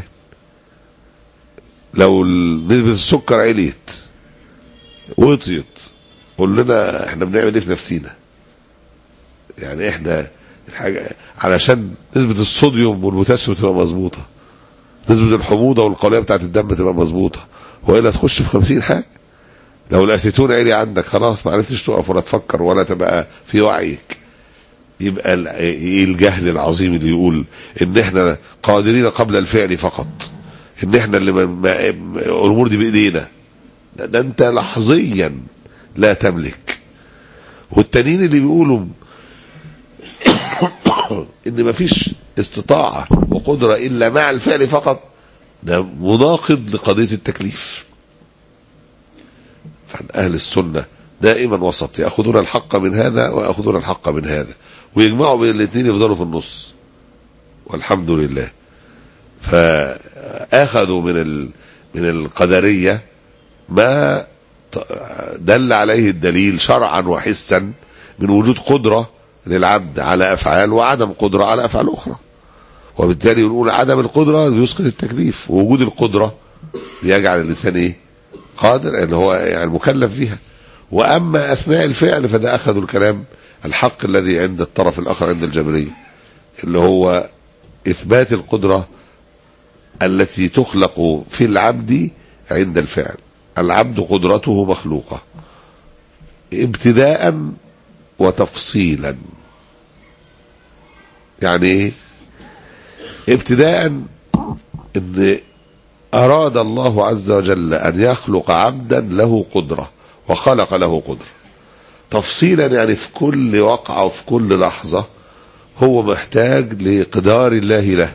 لو نسبه السكر عليت وطيت قول لنا احنا بنعمل ايه في نفسينا يعني احنا الحاجة علشان نسبة الصوديوم والبوتاسيوم تبقى مظبوطة نسبة الحموضة والقولية بتاعت الدم تبقى مظبوطة وإلا تخش في خمسين حاجة لو الأسيتون عالي عندك خلاص ما عرفتش تقف ولا تفكر ولا تبقى في وعيك يبقى ايه الجهل العظيم اللي يقول ان احنا قادرين قبل الفعل فقط ان احنا اللي ما الامور دي بايدينا ده, ده انت لحظيا لا تملك والتانيين اللي بيقولوا ان مفيش استطاعة وقدرة الا مع الفعل فقط ده مناقض لقضية التكليف فعن اهل السنة دائما وسط يأخذون الحق من هذا ويأخذون الحق من هذا ويجمعوا بين الاثنين يفضلوا في النص والحمد لله فاخذوا من ال... من القدرية ما دل عليه الدليل شرعا وحسا من وجود قدره للعبد على افعال وعدم قدره على افعال اخرى وبالتالي نقول عدم القدره بيسقط التكليف ووجود القدره بيجعل الانسان ايه قادر ان هو يعني مكلف بها واما اثناء الفعل فده اخذوا الكلام الحق الذي عند الطرف الاخر عند الجبريه اللي هو اثبات القدره التي تخلق في العبد عند الفعل العبد قدرته مخلوقه ابتداء وتفصيلا يعني ايه ابتداء ان اراد الله عز وجل ان يخلق عبدا له قدرة وخلق له قدرة تفصيلا يعني في كل وقعة وفي كل لحظة هو محتاج لإقدار الله له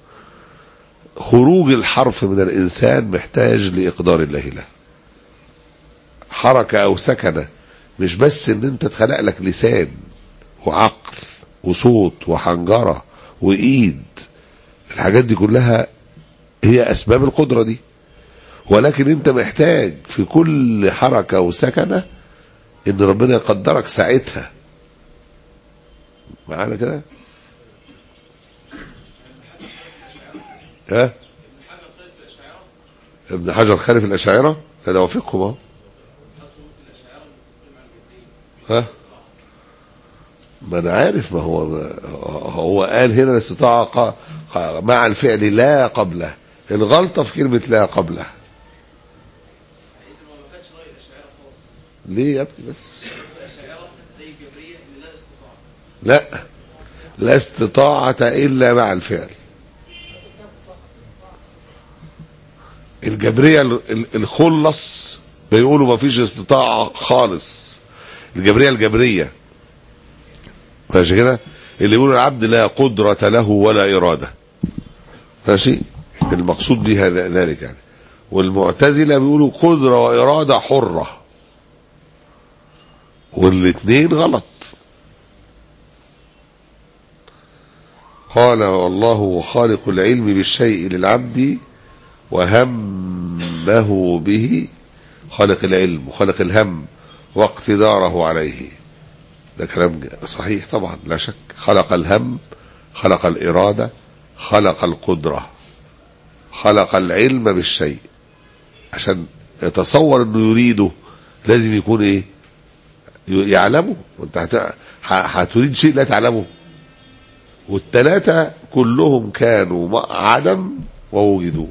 خروج الحرف من الإنسان محتاج لإقدار الله له حركة أو سكنة مش بس ان انت اتخلق لك لسان وعقل وصوت وحنجرة وايد الحاجات دي كلها هي اسباب القدرة دي ولكن انت محتاج في كل حركة وسكنة ان ربنا يقدرك ساعتها معانا كده ها ابن حجر خالف الاشاعره لا ده وافقهم اهو ها ما انا عارف ما هو هو قال هنا الاستطاعه ق- ق- مع الفعل لا قبله الغلطه في كلمه لا قبله ليه يا ابني بس لا لا استطاعة إلا مع الفعل الجبرية ال- ال- الخلص بيقولوا ما فيش استطاعة خالص الجبرية الجبرية ماشي كده اللي يقولوا العبد لا قدرة له ولا إرادة ماشي المقصود بها ذ- ذلك يعني والمعتزلة بيقولوا قدرة وإرادة حرة والاثنين غلط قال والله خالق العلم بالشيء للعبد وهمه به خالق العلم وخالق الهم واقتداره عليه ده كلام صحيح طبعا لا شك خلق الهم خلق الإرادة خلق القدرة خلق العلم بالشيء عشان يتصور انه يريده لازم يكون ايه ي- يعلمه وانت هت- ه- هتريد شيء لا تعلمه والثلاثة كلهم كانوا م- عدم ووجدوا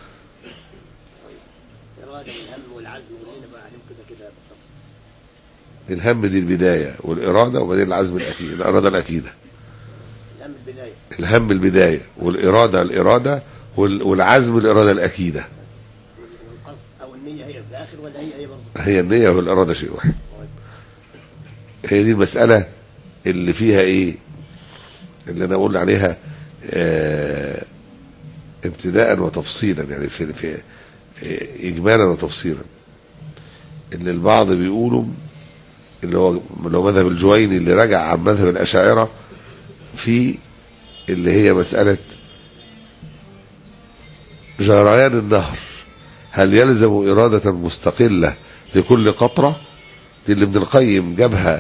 الإرادة والهم والعزم والليلة بقى عليهم كده كده بالضبط الهم دي البداية والإرادة وبعدين العزم الأكيد الإرادة الأكيدة الهم البداية الهم البداية والإرادة الإرادة وال- والعزم الإرادة الأكيدة والقصد أو النية هي في الآخر ولا هي هي برضه هي النية والإرادة شيء واحد هي دي المسألة اللي فيها إيه اللي أنا أقول عليها آه ابتداء وتفصيلا يعني في, في آه، إجمالا وتفصيلا اللي البعض بيقولوا اللي هو اللي هو مذهب الجويني اللي رجع عن مذهب الأشاعرة في اللي هي مسألة جريان النهر هل يلزم إرادة مستقلة لكل قطرة دي اللي ابن القيم جابها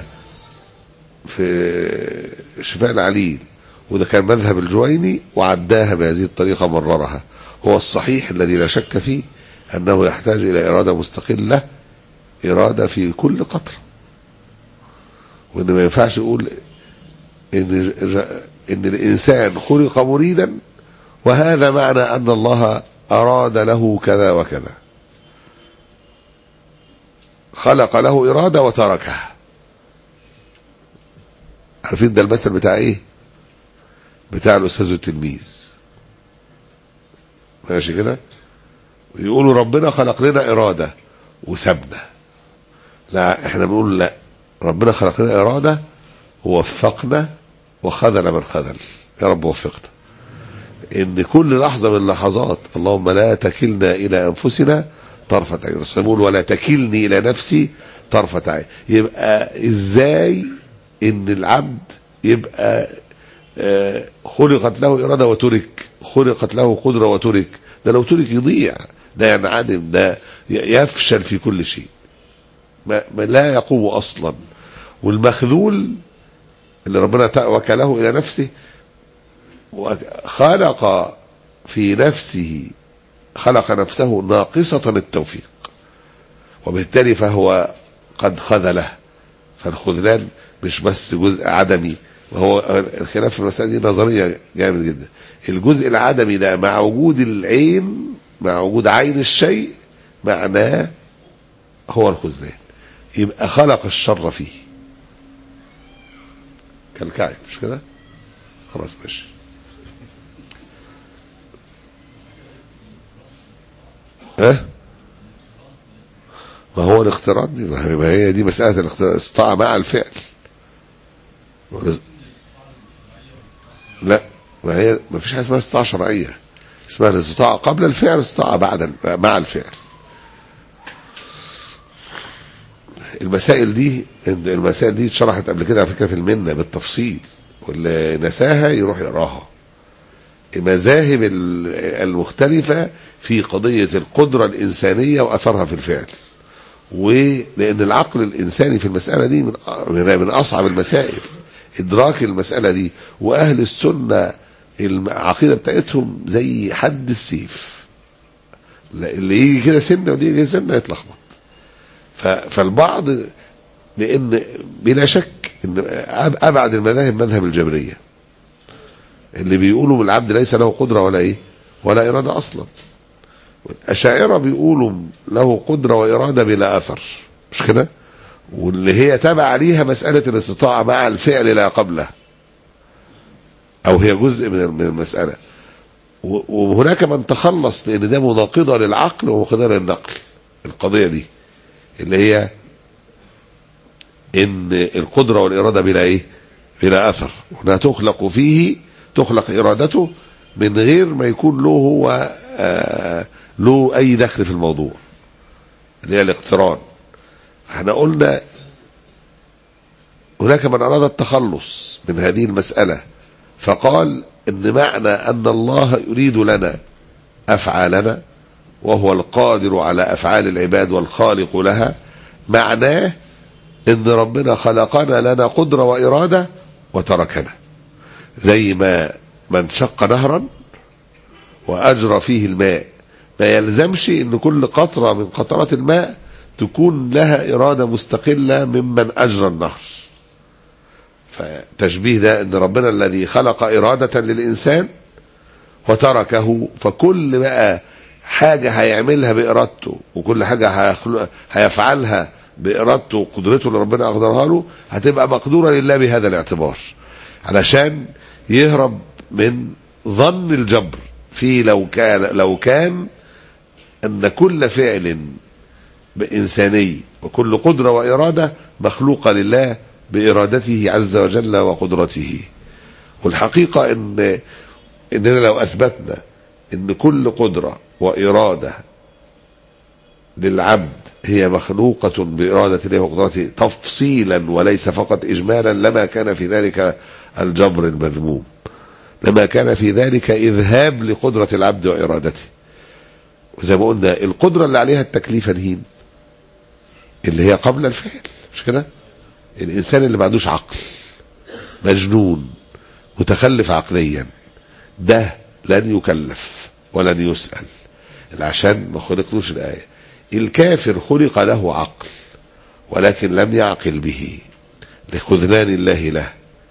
في شفاء العليل وده كان مذهب الجويني وعداها بهذه الطريقة مررها هو الصحيح الذي لا شك فيه أنه يحتاج إلى إرادة مستقلة إرادة في كل قطرة وإن ما ينفعش يقول إن, إن الإنسان خلق مريدا وهذا معنى أن الله أراد له كذا وكذا خلق له إرادة وتركها عارفين ده المثل بتاع إيه بتاع الأستاذ والتلميذ ماشي كده يقولوا ربنا خلق لنا إرادة وسابنا لا احنا بنقول لا ربنا خلق لنا إرادة ووفقنا وخذل من خذل يا رب وفقنا ان كل لحظة من اللحظات اللهم لا تكلنا الى انفسنا طرفة عين الرسول يقول ولا تكلني الى نفسي طرفة عين يبقى ازاي ان العبد يبقى آه، خلقت له إرادة وترك خلقت له قدرة وترك ده لو ترك يضيع ده ينعدم ده ي- يفشل في كل شيء ما, ما لا يقوم أصلا والمخذول اللي ربنا تع- وكله إلى نفسه وخلق في نفسه خلق نفسه ناقصة التوفيق وبالتالي فهو قد خذله فالخذلان مش بس جزء عدمي وهو الخلاف في المسألة دي نظرية جامد جدا الجزء العدمي ده مع وجود العين مع وجود عين الشيء معناه هو الخذلان يبقى خلق الشر فيه كالكعب مش كده خلاص ماشي ها ما هو الاقتران دي ما هي- ما هي دي مسألة الاقت- الاستطاعة مع الفعل لا ما هي ما فيش حاجة اسمها استطاعة شرعية اسمها الاستطاعة قبل الفعل استطاعة بعد ال- مع الفعل المسائل دي المسائل دي اتشرحت قبل كده على فكره في المنه بالتفصيل واللي نساها يروح يقراها المذاهب ال- المختلفه في قضيه القدره الانسانيه واثرها في الفعل ولان العقل الانساني في المساله دي من من من اصعب المسائل ادراك المساله دي واهل السنه العقيده بتاعتهم زي حد السيف لا- اللي يجي كده سنه واللي يجي سنه يتلخبط ف- فالبعض لان بلا شك ان أب- ابعد المذاهب مذهب الجبريه اللي بيقولوا العبد ليس له قدره ولا ايه ولا اراده اصلا الاشاعره بيقولوا له قدره واراده بلا اثر مش كده واللي هي تبع ليها مساله الاستطاعه مع الفعل لا قبله او هي جزء من من المساله و- وهناك من تخلص لان ده مناقضه للعقل ومناقضه للنقل القضيه دي اللي هي ان القدره والاراده بلا ايه بلا اثر وانها تخلق فيه تخلق ارادته من غير ما يكون له هو آه له اي دخل في الموضوع اللي هي الاقتران احنا قلنا هناك من اراد التخلص من هذه المساله فقال ان معنى ان الله يريد لنا افعالنا وهو القادر على افعال العباد والخالق لها معناه ان ربنا خلقنا لنا قدره واراده وتركنا زي ما من شق نهرا واجرى فيه الماء ما يلزمش ان كل قطره من قطرات الماء تكون لها اراده مستقله ممن اجرى النهر فتشبيه ده ان ربنا الذي خلق اراده للانسان وتركه فكل بقى حاجة هيعملها بإرادته وكل حاجة هيخلق هيفعلها بإرادته وقدرته اللي ربنا أقدرها له هتبقى مقدورة لله بهذا الاعتبار علشان يهرب من ظن الجبر في لو كان لو كان أن كل فعل إنساني وكل قدرة وإرادة مخلوقة لله بإرادته عز وجل وقدرته والحقيقة إن إننا لو أثبتنا إن كل قدرة وإرادة للعبد هي مخلوقة بإرادة الله وقدرته تفصيلا وليس فقط إجمالا لما كان في ذلك الجبر المذموم لما كان في ذلك إذهاب لقدرة العبد وإرادته وزي ما قلنا القدرة اللي عليها التكليف الهين اللي هي قبل الفعل مش كده الإنسان اللي ما عندوش عقل مجنون متخلف عقليا ده لن يكلف ولن يسأل عشان ما خلقلوش الآية الكافر خلق له عقل ولكن لم يعقل به لخذلان الله له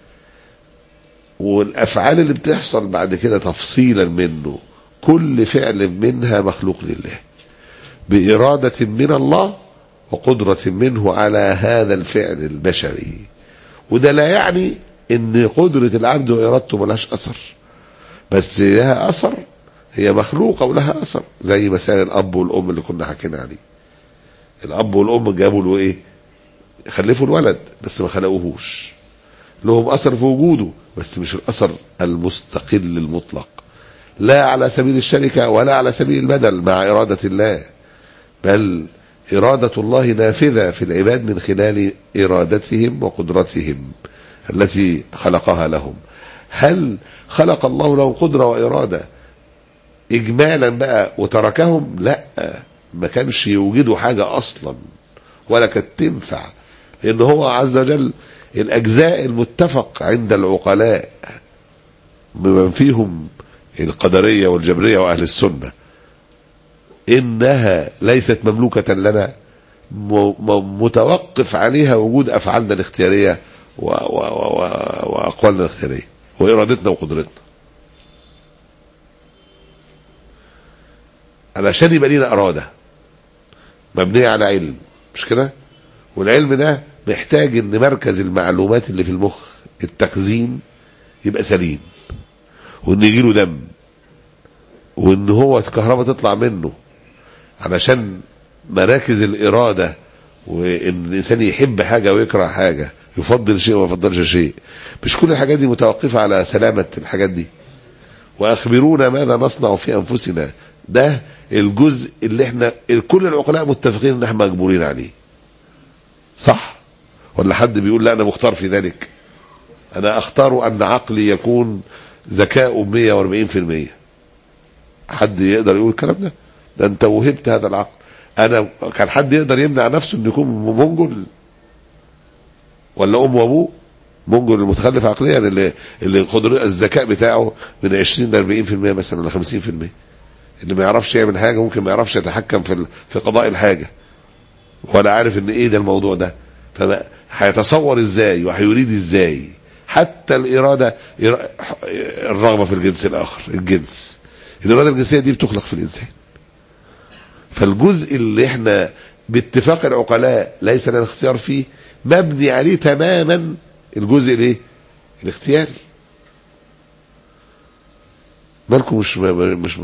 والأفعال اللي بتحصل بعد كده تفصيلا منه كل فعل منها مخلوق لله بإرادة من الله وقدرة منه على هذا الفعل البشري وده لا يعني ان قدرة العبد وإرادته ملهاش أثر بس لها أثر هي مخلوقة ولها أثر زي مسائل الأب والأم اللي كنا حكينا عليه الأب والأم جابوا له إيه خلفوا الولد بس ما خلقوهوش لهم أثر في وجوده بس مش الأثر المستقل المطلق لا على سبيل الشركة ولا على سبيل البدل مع إرادة الله بل إرادة الله نافذة في العباد من خلال إرادتهم وقدرتهم التي خلقها لهم هل خلق الله لهم قدرة وإرادة إجمالا بقى وتركهم لا ما كانش يوجدوا حاجة أصلا ولا كانت تنفع لأن هو عز وجل الأجزاء المتفق عند العقلاء بمن فيهم القدرية والجبرية وأهل السنة إنها ليست مملوكة لنا متوقف عليها وجود أفعالنا الاختيارية و و و وأقوالنا الاختيارية وإرادتنا وقدرتنا علشان يبقى لينا إرادة مبنية على علم مش كده والعلم ده محتاج ان مركز المعلومات اللي في المخ التخزين يبقى سليم وان يجيله دم وان هو الكهرباء تطلع منه علشان مراكز الإرادة وإن الإنسان يحب حاجة ويكره حاجة يفضل شيء وما يفضلش شيء مش كل الحاجات دي متوقفة على سلامة الحاجات دي وأخبرونا ماذا نصنع في أنفسنا ده الجزء اللي احنا كل العقلاء متفقين ان احنا مجبورين عليه صح ولا حد بيقول لا انا مختار في ذلك انا اختار ان عقلي يكون ذكاء 140% حد يقدر يقول الكلام ده ده انت وهبت هذا العقل انا كان حد يقدر يمنع نفسه انه يكون منجل ولا ام وابوه منجل المتخلف عقليا اللي اللي قدر الذكاء بتاعه من 20 ل 40% مثلا ولا 50% اللي ما يعرفش يعمل حاجه ممكن ما يعرفش يتحكم في ال- في قضاء الحاجه ولا عارف ان ايه ده الموضوع ده فما هيتصور ازاي وهيريد ازاي حتى الاراده إرا- الرغبه في الجنس الاخر الجنس الاراده الجنسيه دي بتخلق في الانسان فالجزء اللي احنا باتفاق العقلاء ليس لنا اختيار فيه مبني عليه تماما الجزء الايه الاختياري مالكم مش مش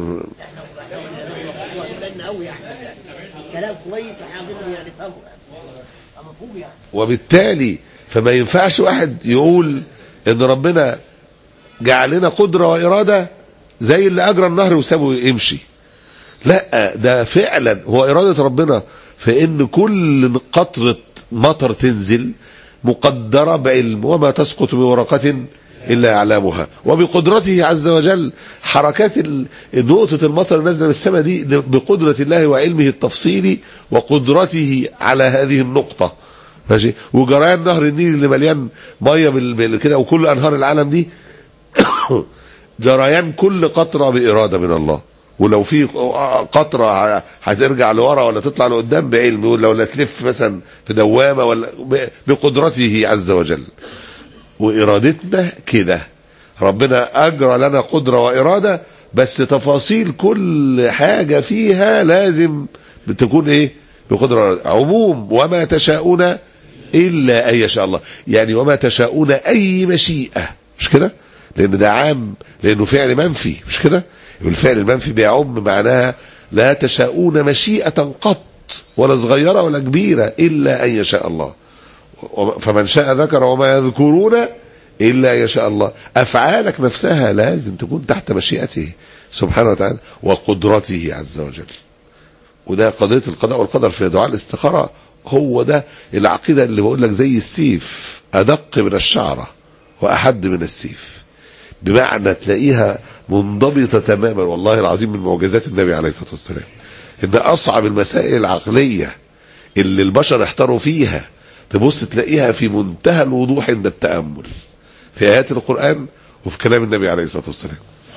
بالنا قوي يعني كلام كويس وحاضرنا يعني فهمه مفهوم يعني وبالتالي فما ينفعش واحد يقول ان ربنا جعل لنا قدره واراده زي اللي اجرى النهر وسابه يمشي لا ده فعلا هو اراده ربنا في ان كل قطره مطر تنزل مقدره بعلم وما تسقط من ورقه الا يعلمها وبقدرته عز وجل حركات ال- نقطه المطر النازله من السماء دي بقدره الله وعلمه التفصيلي وقدرته على هذه النقطه ماشي وجريان نهر النيل اللي مليان ميه بال- بال- كده وكل انهار العالم دي جريان كل قطره باراده من الله ولو في قطره ه- هترجع لورا ولا تطلع لقدام بعلم يقول لو لا تلف مثلا في دوامه ولا ب- بقدرته عز وجل وارادتنا كده ربنا اجرى لنا قدره واراده بس تفاصيل كل حاجه فيها لازم بتكون ايه بقدره عموم وما تشاءون الا ان يشاء الله يعني وما تشاءون اي مشيئه مش كده لان ده عام لانه فعل منفي مش كده والفعل المنفي بيعم معناها لا تشاءون مشيئه قط ولا صغيره ولا كبيره الا ان يشاء الله فمن شاء ذكر وما يذكرون إلا يشاء الله أفعالك نفسها لازم تكون تحت مشيئته سبحانه وتعالى وقدرته عز وجل وده قضية القضاء والقدر في دعاء الاستخارة هو ده العقيدة اللي بقول لك زي السيف أدق من الشعرة وأحد من السيف بمعنى تلاقيها منضبطة تماما والله العظيم من معجزات النبي عليه الصلاة والسلام إن أصعب المسائل العقلية اللي البشر احتاروا فيها تبص تلاقيها في منتهى الوضوح عند التأمل في آيات القرآن وفي كلام النبي عليه الصلاة والسلام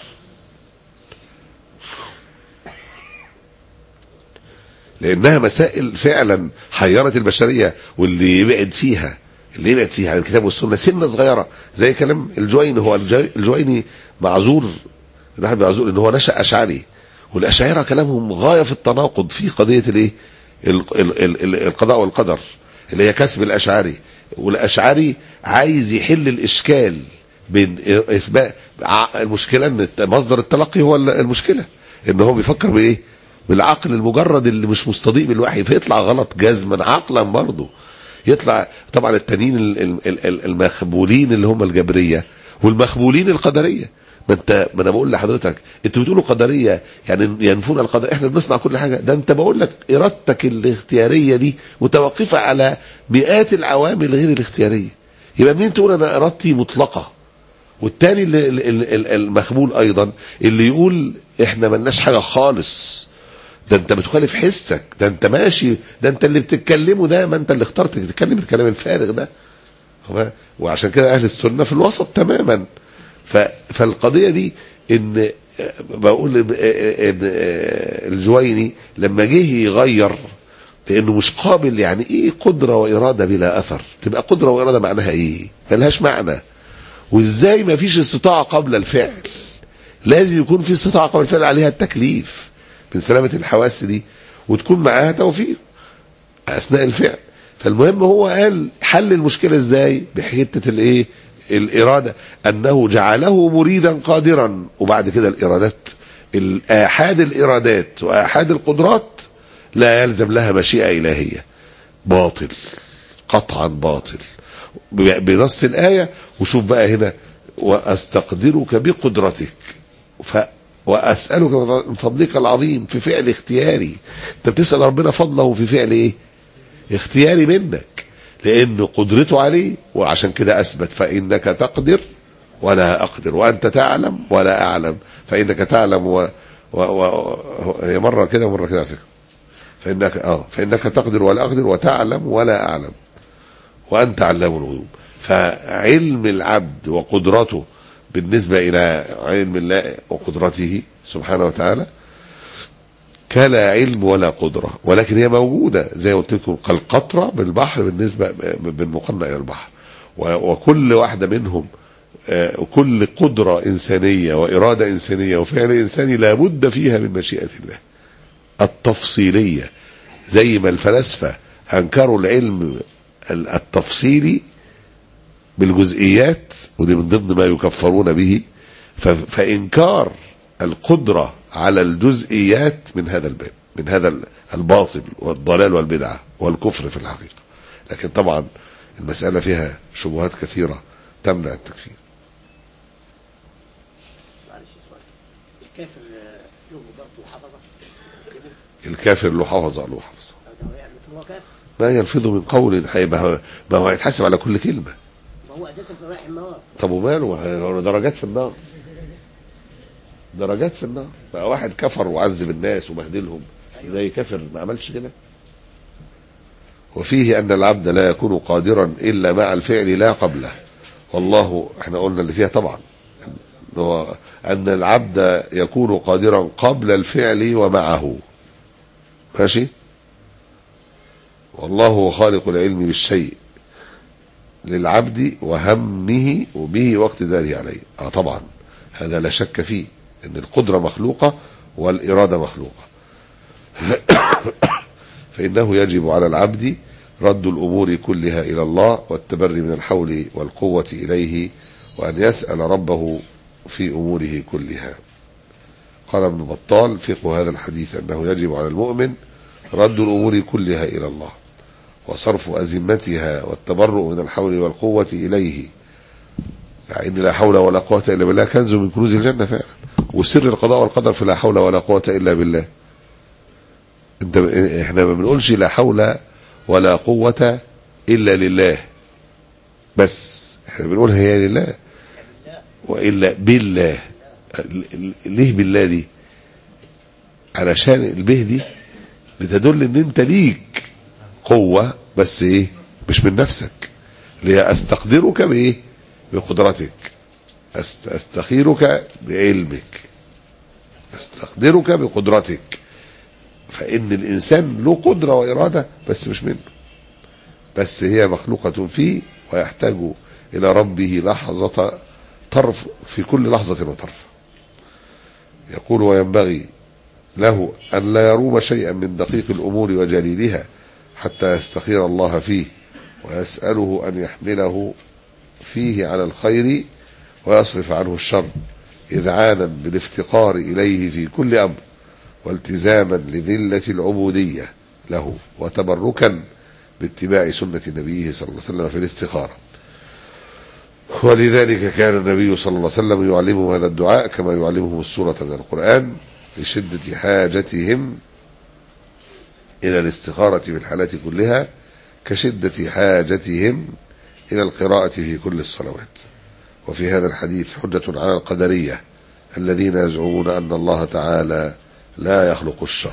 لأنها مسائل فعلا حيرت البشرية واللي يبعد فيها اللي يبعد فيها عن الكتاب والسنة سنة صغيرة زي كلام الجويني هو الجوي- الجويني معذور الواحد معذور ان هو نشأ أشعري والأشاعرة كلامهم غاية في التناقض في قضية الايه ال- ال- ال- ال- القضاء والقدر اللي هي كسب الأشعري والأشعري عايز يحل الإشكال بين إثبات ع- المشكلة ان مصدر التلقي هو ال- المشكلة ان هو بيفكر بايه بالعقل المجرد اللي مش مستضيء بالوحي فيطلع غلط جزما عقلا برضه يطلع طبعا التانيين ال- ال- ال- ال- المخبولين اللي هم الجبريه والمخبولين القدريه ما انت ما انا بقول لحضرتك انتوا بتقولوا قدريه يعني ينفون القدر احنا بنصنع كل حاجه ده انت بقول لك ارادتك الاختياريه دي متوقفه على مئات العوامل غير الاختياريه يبقى منين تقول انا ارادتي مطلقه والتاني اللي- اللي- اللي- المخبول ايضا اللي يقول احنا ملناش حاجه خالص ده انت بتخالف حسك ده انت ماشي ده انت اللي بتتكلمه ده ما انت اللي اخترت تتكلم الكلام الفارغ ده هو- وعشان كده اهل السنه في الوسط تماما ف فالقضيه دي ان آه، بقول ان آه، إن، آه، الجويني لما جه يغير لانه مش قابل يعني ايه قدره واراده بلا اثر تبقى قدره واراده معناها ايه ملهاش معنى وازاي ما فيش استطاعه قبل الفعل لازم يكون في استطاعه قبل الفعل عليها التكليف من سلامه الحواس دي وتكون معاها توفيق اثناء الفعل فالمهم هو قال حل المشكله ازاي بحته الايه الاراده انه جعله مريدا قادرا وبعد كده الارادات الاحاد الارادات واحاد القدرات لا يلزم لها مشيئه الهيه باطل قطعا باطل ب- بنص الايه وشوف بقى هنا واستقدرك بقدرتك ف واسالك من فضلك العظيم في فعل اختياري انت بتسال ربنا فضله في فعل ايه اختياري منك لأن قدرته عليه وعشان كده أثبت فإنك تقدر ولا أقدر وأنت تعلم ولا أعلم فإنك تعلم و... و... و... هي مرة كده ومرة كده على فكرة فإنك آه فإنك تقدر ولا أقدر وتعلم ولا أعلم وأنت علام الغيوب فعلم العبد وقدرته بالنسبة إلى علم الله وقدرته سبحانه وتعالى كلا علم ولا قدرة ولكن هي موجودة زي ما قلت لكم كالقطرة بالبحر بالنسبة بالمقارنة إلى البحر و- وكل واحدة منهم آه، وكل قدرة إنسانية وإرادة إنسانية وفعل إنساني لابد فيها من مشيئة الله التفصيلية زي ما الفلاسفة أنكروا العلم ال- التفصيلي بالجزئيات ودي من ضمن ما يكفرون به ف- فإنكار القدرة على الجزئيات من هذا الباب من هذا ال- الباطل والضلال والبدعة والكفر في الحقيقة لكن طبعا المسألة فيها شبهات كثيرة تمنع التكفير معلش سؤال الكافر آه، له برضه حفظه كده الكافر له حفظة له حفظة أو ده يعني هو كافر ما يلفظ من قول هيبقى هو- ما هو هيتحاسب على كل كلمة ما هو اساسا في رايح النار طب وماله ما هو درجات في النار درجات في النار بقى واحد كفر وعذب الناس وبهدلهم زي كافر ما عملش كده وفيه أن العبد لا يكون قادرا إلا مع الفعل لا قبله والله احنا قلنا اللي فيها طبعا إن هو أن العبد يكون قادرا قبل الفعل ومعه ماشي والله هو خالق العلم بالشيء للعبد وهمه وبه واقتداره عليه اه طبعا هذا لا شك فيه ان القدرة مخلوقة والإرادة مخلوقة فإنه يجب على العبد رد الأمور كلها إلى الله والتبري من الحول والقوة إليه وأن يسأل ربه في أموره كلها قال ابن بطال فقه هذا الحديث أنه يجب على المؤمن رد الأمور كلها إلى الله وصرف أزمتها والتبرؤ من الحول والقوة إليه يعني لا حول ولا قوة إلا بالله كنز من كنوز الجنة فعلا وسر القضاء والقدر في لا حول ولا قوة إلا بالله انت احنا ما بنقولش لا حول ولا قوة إلا لله بس احنا بنقول هي لله وإلا بالله ليه بالله دي علشان البه دي بتدل ان انت ليك قوة بس ايه مش من نفسك اللي هي استقدرك بايه بقدرتك أست- استخيرك بعلمك استقدرك بقدرتك فان الانسان له قدرة وارادة بس مش منه بس هي مخلوقة فيه ويحتاج الى ربه لحظة طرف في كل لحظة وطرف يقول وينبغي له أن لا يروم شيئا من دقيق الأمور وجليلها حتى يستخير الله فيه ويسأله أن يحمله فيه على الخير ويصرف عنه الشر إذعانا بالافتقار إليه في كل أمر والتزاما لذلة العبودية له وتبركا باتباع سنة نبيه صلى الله عليه وسلم في الاستخارة ولذلك كان النبي صلى الله عليه وسلم يعلمهم هذا الدعاء كما يعلمهم السورة من القرآن لشدة حاجتهم إلى الاستخارة في الحالات كلها كشدة حاجتهم إلى القراءة في كل الصلوات وفي هذا الحديث حجة على القدرية الذين يزعمون أن الله تعالى لا يخلق الشر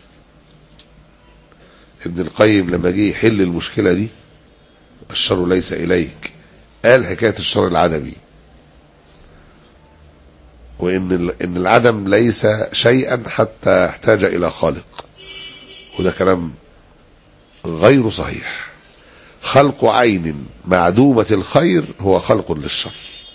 ابن القيم لما جه يحل المشكلة دي الشر ليس إليك قال حكاية الشر العدمي وإن ال- إن العدم ليس شيئا حتى يحتاج إلى خالق وده كلام غير صحيح خلق عين معدومة الخير هو خلق للشر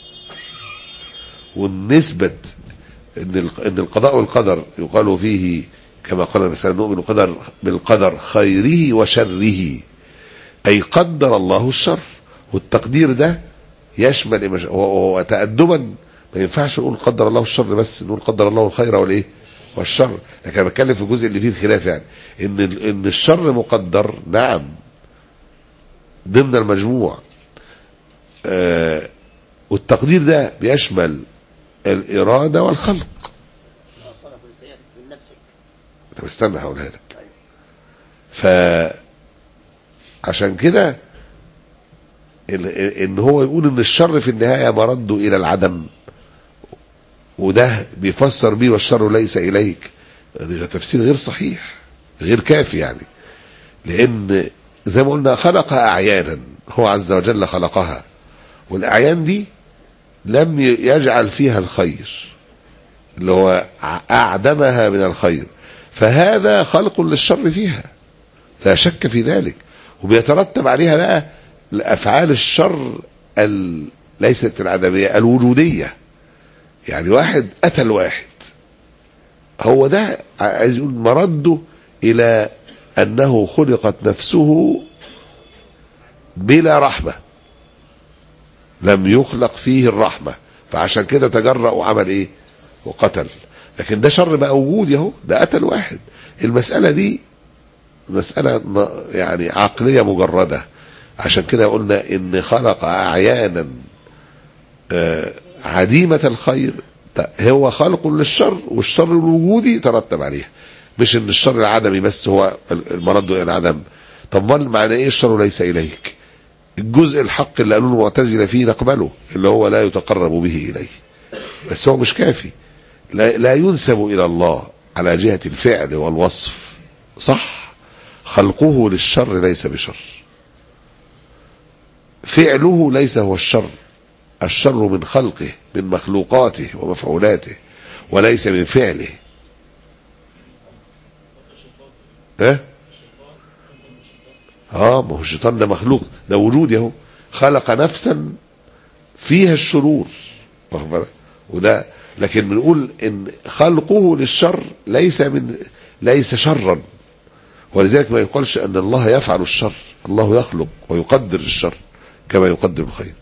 والنسبة إن ال- إن القضاء والقدر يقال فيه كما قال الإنسان نؤمن بالقدر بالقدر خيره وشره أي قدر الله الشر والتقدير ده يشمل إيه مش- و- وتأدبا ما ينفعش نقول قدر الله الشر بس نقول قدر الله الخير والايه والشر لكن انا بتكلم في الجزء اللي فيه الخلاف يعني ان ال- ان الشر مقدر نعم ضمن المجموع آه والتقدير ده بيشمل الإرادة والخلق صرف السيئات من نفسك طب استنى هقولها لك ف عشان كده ال- ان هو يقول ان الشر في النهايه مرده الى العدم وده بيفسر بيه والشر ليس اليك ده تفسير غير صحيح غير كافي يعني لان زي ما قلنا خلقها اعيانا هو عز وجل خلقها والاعيان دي لم ي- يجعل فيها الخير اللي هو ع- اعدمها من الخير فهذا خلق للشر فيها لا شك في ذلك وبيترتب عليها بقى افعال الشر ال... ليست العدميه الوجوديه يعني واحد قتل واحد هو ده عايز يقول مرده الى انه خلقت نفسه بلا رحمه لم يخلق فيه الرحمه فعشان كده تجرأ وعمل ايه وقتل لكن ده شر بقى وجودي اهو ده قتل واحد المساله دي مسألة ن- يعني عقلية مجردة عشان كده قلنا إن خلق أعيانا آه، عديمة الخير ت- هو خلق للشر والشر الوجودي ترتب عليها مش إن الشر العدمي بس هو ال- المرد إلى العدم طب ما معنى إيه الشر ليس إليك الجزء الحق اللي قالوا المعتزلة فيه نقبله اللي هو لا يتقرب به إليه بس هو مش كافي لا, لا ينسب إلى الله على جهة الفعل والوصف صح خلقه للشر ليس بشر فعله ليس هو الشر الشر من خلقه من مخلوقاته ومفعولاته وليس من فعله ها اه ما هو الشيطان ده مخلوق ده وجود اهو خلق نفسا فيها الشرور واخد بالك؟ وده لكن بنقول ان خلقه للشر ليس من ليس شرا ولذلك ما يقالش ان الله يفعل الشر الله يخلق ويقدر الشر كما يقدر الخير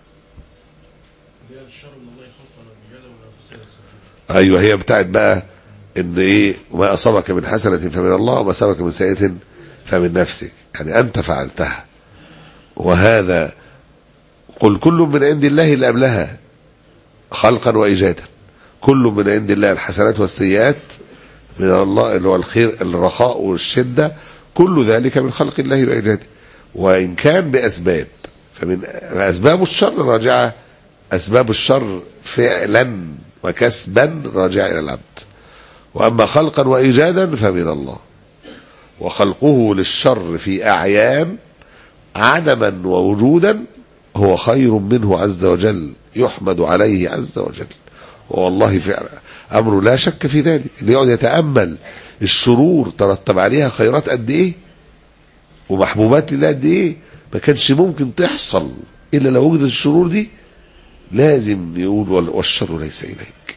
ايوه هي بتاعت بقى ان ايه ما اصابك من حسنه فمن الله وما اصابك من سيئه فمن نفسك يعني انت فعلتها وهذا قل كل من عند الله اللي قبلها خلقا وايجادا كل من عند الله الحسنات والسيئات من الله اللي هو الخير الرخاء والشده كل ذلك من خلق الله وايجاده وان كان باسباب فمن اسباب الشر راجعه اسباب الشر فعلا وكسبا راجعه الى العبد واما خلقا وايجادا فمن الله وخلقه للشر في اعيان عدما ووجودا هو خير منه عز وجل يحمد عليه عز وجل والله فعلا امر لا شك في ذلك اللي يقعد يتامل الشرور ترتب عليها خيرات قد ايه ومحبوبات لله قد ايه ما كانش ممكن تحصل الا لو وجدت الشرور دي لازم يقول وال- والشر ليس اليك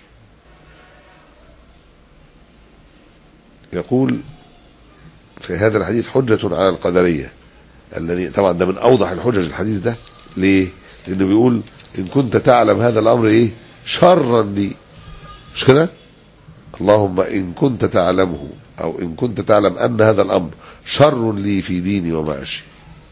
يقول في هذا الحديث حجة على القدرية الذي طبعا ده من أوضح الحجج الحديث ده ليه؟ لأنه بيقول إن كنت تعلم هذا الأمر إيه؟ شرا لي مش كده؟ اللهم إن كنت تعلمه أو إن كنت تعلم أن هذا الأمر شر لي في ديني ومعاشي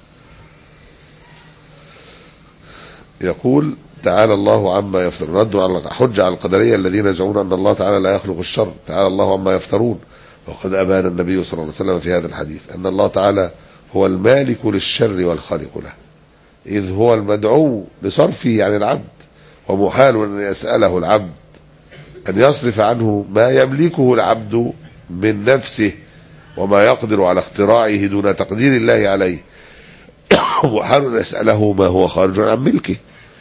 يقول تعالى الله عما يفترون ردوا على حجة على القدرية الذين يزعمون أن الله تعالى لا يخلق الشر تعالى الله عما يفترون وقد أبان النبي صلى الله عليه وسلم في هذا الحديث أن الله تعالى هو المالك للشر والخالق له إذ هو المدعو لصرفه عن العبد ومحال أن يسأله العبد أن يصرف عنه ما يملكه العبد من نفسه وما يقدر على اختراعه دون تقدير الله عليه محال أن يسأله ما هو خارج عن ملكه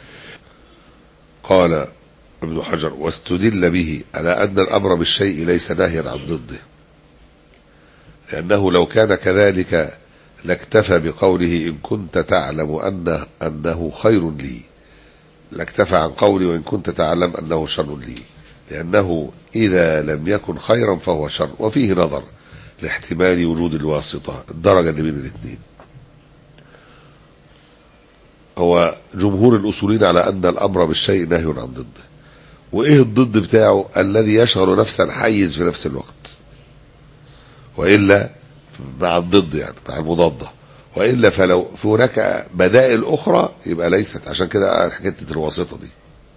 قال ابن حجر واستدل به على أن الأمر بالشيء ليس ناهيا عن ضده لأنه لو كان كذلك لاكتفى بقوله إن كنت تعلم أنه, أنه خير لي لاكتفى عن قولي وإن كنت تعلم أنه شر لي لأنه إذا لم يكن خيرا فهو شر وفيه نظر لاحتمال وجود الواسطة الدرجة اللي بين الاثنين هو جمهور الأصولين على أن الأمر بالشيء نهي عن ضده وإيه الضد بتاعه الذي يشغل نفسا حيز في نفس الوقت وإلا مع الضد يعني مع المضادة وإلا فلو في هناك بدائل أخرى يبقى ليست عشان كده حكاية الواسطة دي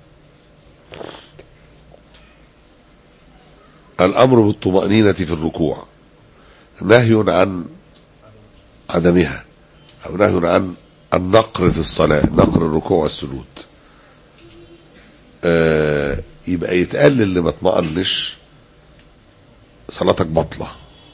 الأمر بالطمأنينة في الركوع نهي عن عدمها أو نهي عن النقر في الصلاة نقر الركوع والسجود آه يبقى يتقال اللي ما اطمأنش صلاتك بطلة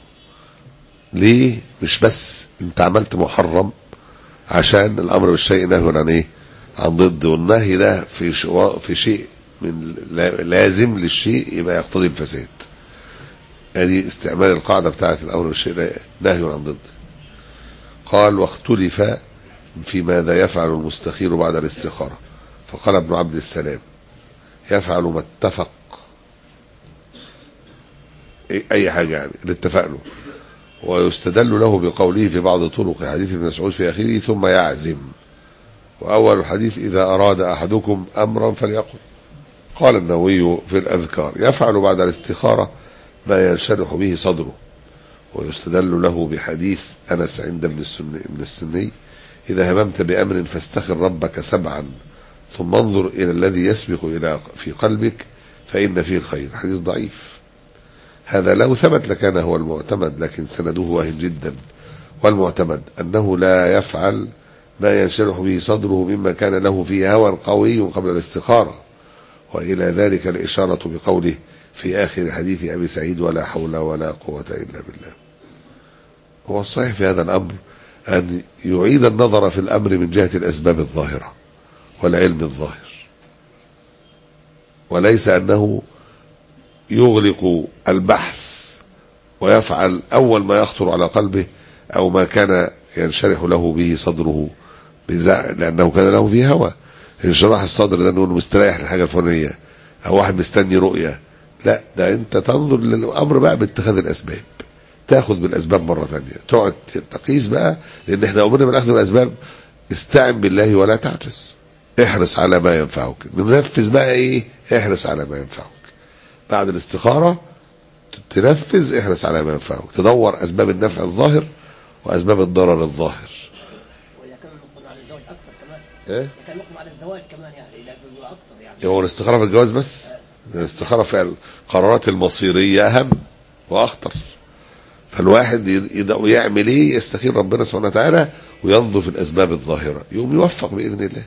ليه مش بس انت عملت محرم عشان الامر بالشيء نهي عن ايه عن ضد والنهي ده في شو في شيء من لا- لازم للشيء يبقى يقتضي الفساد ادي استعمال القاعده بتاعه الامر بالشيء لا- نهي عن ضد قال واختلف في ماذا يفعل المستخير بعد الاستخاره فقال ابن عبد السلام يفعل ما اتفق إيه- اي حاجه يعني اللي اتفق له ويستدل له بقوله في بعض طرق حديث ابن مسعود في اخره ثم يعزم واول الحديث اذا اراد احدكم امرا فليقل قال النووي في الاذكار يفعل بعد الاستخاره ما ينشرح به صدره ويستدل له بحديث انس عند ابن السني, ابن السني اذا هممت بامر فاستخر ربك سبعا ثم انظر الى الذي يسبق الى في قلبك فان فيه الخير حديث ضعيف هذا لو ثبت لكان هو المعتمد لكن سنده واهن جدا والمعتمد أنه لا يفعل ما ينشرح به صدره مما كان له فيه هوى قوي قبل الاستخارة وإلى ذلك الإشارة بقوله في آخر حديث أبي سعيد ولا حول ولا قوة إلا بالله هو الصحيح في هذا الأمر أن يعيد النظر في الأمر من جهة الأسباب الظاهرة والعلم الظاهر وليس أنه يغلق البحث ويفعل أول ما يخطر على قلبه أو ما كان ينشرح له به صدره بزع لأنه كان له فيه هوى انشراح الصدر ده انه مستريح للحاجة الفلانية أو واحد مستني رؤية لا ده أنت تنظر للأمر بقى باتخاذ الأسباب تاخذ بالأسباب مرة ثانية تقعد تقيس بقى لأن احنا أمرنا بالأخذ بالأسباب استعن بالله ولا تعجز احرص على ما ينفعك ننفذ بقى ايه احرص على ما ينفعك بعد الاستخارة تنفذ احرص على ما ينفعك تدور أسباب النفع الظاهر وأسباب الضرر الظاهر وإذا كان مقبل على الزواج أكثر كمان ايه إذا كان مقبل على الزواج كمان يعني لا بيقول أكثر يعني هو الاستخارة في الجواز بس الاستخارة في القرارات المصيرية أهم وأخطر فالواحد يد- يعمل ايه يستخير ربنا سبحانه وتعالى وينظر في الأسباب الظاهرة يقوم يوفق بإذن الله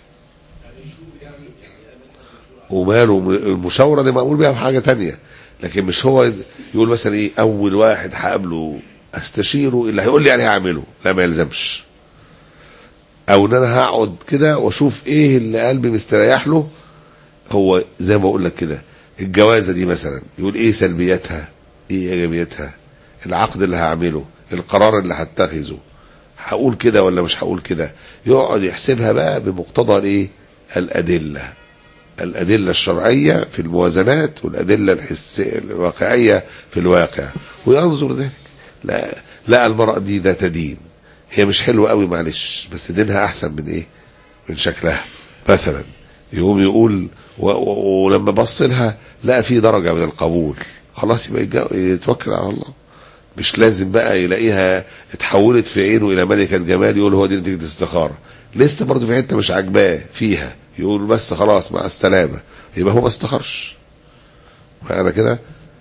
وماله المشاورة دي مأمور بيها في حاجة تانية لكن مش هو يقول مثلا ايه أول واحد هقابله استشيره اللي هيقول لي عليه هعمله لا ما يلزمش او ان انا هقعد كده واشوف ايه اللي قلبي مستريح له هو زي ما بقول لك كده الجوازه دي مثلا يقول ايه سلبياتها ايه ايجابياتها العقد اللي هعمله القرار اللي هتخذه هقول كده ولا مش هقول كده يقعد يحسبها بقى بمقتضى الايه الادله الادله الشرعيه في الموازنات والادله الحسيه الواقعيه في الواقع وينظر ذلك لا لا المرأة دي ذات دين هي مش حلوة قوي معلش بس دينها احسن من ايه من شكلها مثلا يقوم يقول و و ولما بص لها لقى في درجة من القبول خلاص يبقى يتجا- يتوكل على الله مش لازم بقى يلاقيها اتحولت في عينه الى ملكة جمال يقول هو دي نتيجة الاستخارة لسه برضه في حتة مش عاجباه فيها يقول بس خلاص مع السلامة يبقى هو ما استخرش معنى كده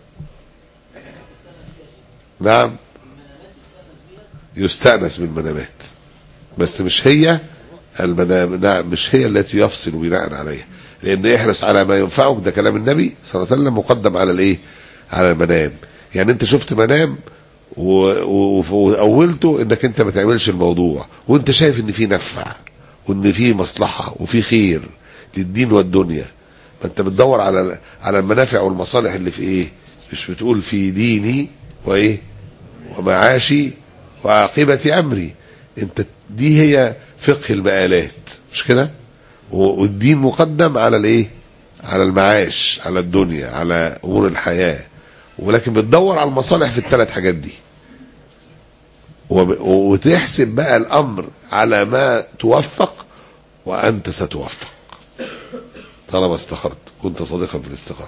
نعم يستأنس بالمنامات بس مش هي المنام نعم مش هي التي يفصل بناء عليها لان احرص على ما ينفعك ده كلام النبي صلى الله عليه وسلم مقدم على الايه على المنام يعني انت شفت منام و- و- واولته انك انت ما تعملش الموضوع وانت شايف ان في نفع وان في مصلحه وفي خير للدين والدنيا ما انت بتدور على على المنافع والمصالح اللي في ايه مش بتقول في ديني وايه ومعاشي وعاقبة أمري أنت دي هي فقه المآلات مش كده و- والدين مقدم على الايه على المعاش على الدنيا على أمور الحياة ولكن بتدور على المصالح في الثلاث حاجات دي وب- وتحسب بقى الأمر على ما توفق وأنت ستوفق طالما استخرت كنت صادقا في الاستخارة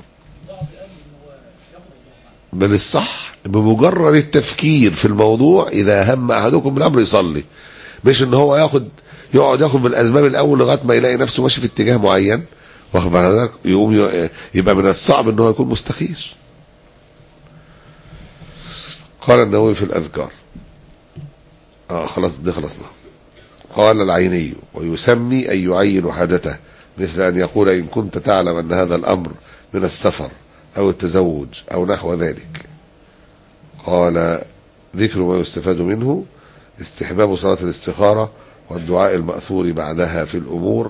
بل الصح بمجرد التفكير في الموضوع اذا هم احدكم بالامر يصلي مش ان هو ياخد يقعد ياخد من الاسباب الاول لغايه ما يلاقي نفسه ماشي في اتجاه معين واخد بالك يقوم ي- يبقى من الصعب ان هو يكون مستخير قال النووي في الاذكار اه خلاص دي خلصنا قال العيني ويسمي أن يعين حاجته مثل أن يقول إن كنت تعلم أن هذا الأمر من السفر أو التزوج أو نحو ذلك قال ذكر ما يستفاد منه استحباب صلاة الاستخارة والدعاء المأثور بعدها في الأمور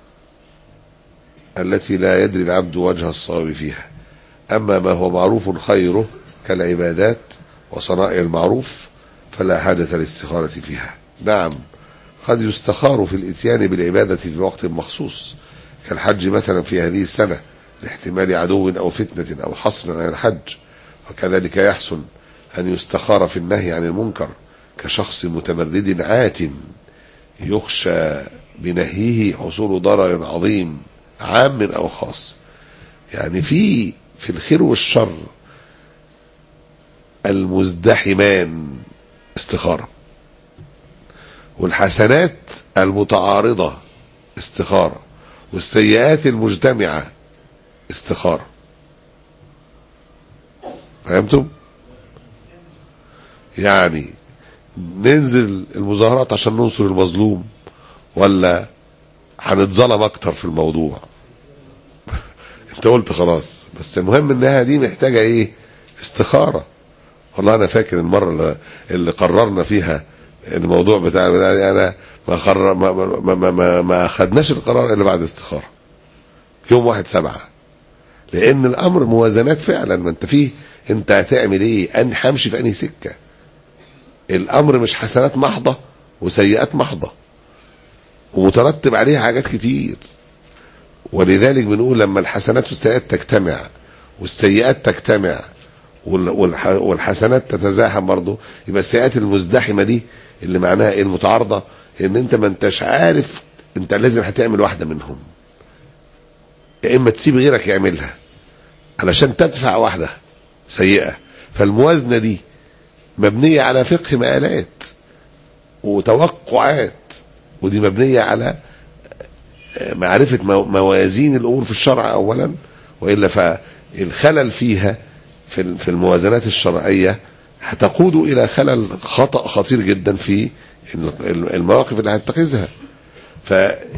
التي لا يدري العبد وجه الصواب فيها أما ما هو معروف خيره كالعبادات وصنائع المعروف فلا حاجة للاستخارة فيها نعم قد يستخار في الاتيان بالعبادة في وقت مخصوص كالحج مثلا في هذه السنة لاحتمال عدو أو فتنة أو حصر عن الحج وكذلك يحسن أن يستخار في النهي عن المنكر كشخص متمرد عات يخشى بنهيه حصول ضرر عظيم عام أو خاص يعني في في الخير والشر المزدحمان استخارة والحسنات المتعارضة استخارة والسيئات المجتمعة استخارة فهمتم؟ يعني ننزل المظاهرات عشان ننصر المظلوم ولا هنتظلم اكتر في الموضوع انت قلت خلاص بس المهم انها دي محتاجه ايه استخاره والله انا فاكر المره اللي, اللي قررنا فيها الموضوع بتاع بتاع- انا ما خر ما ما ما, ما, ما خدناش القرار الا بعد استخاره يوم واحد سبعة لان الامر موازنات فعلا ما انت فيه انت هتعمل ايه ان همشي في انهي سكه الامر مش حسنات محضه وسيئات محضه ومترتب عليها حاجات كتير ولذلك بنقول لما الحسنات والسيئات تجتمع والسيئات تجتمع وال- والح- والحسنات تتزاحم برضه يبقى السيئات المزدحمه دي اللي معناها ايه المتعارضه ان انت ما انتش عارف انت لازم هتعمل واحده منهم يا اما تسيب غيرك يعملها علشان تدفع واحده سيئه فالموازنه دي مبنيه على فقه مآلات وتوقعات ودي مبنيه على معرفه مو- موازين الامور في الشرع اولا والا فالخلل فيها في ال- في الموازنات الشرعيه هتقود الى خلل خطا خطير جدا في ال- ال- المواقف اللي هتتخذها ف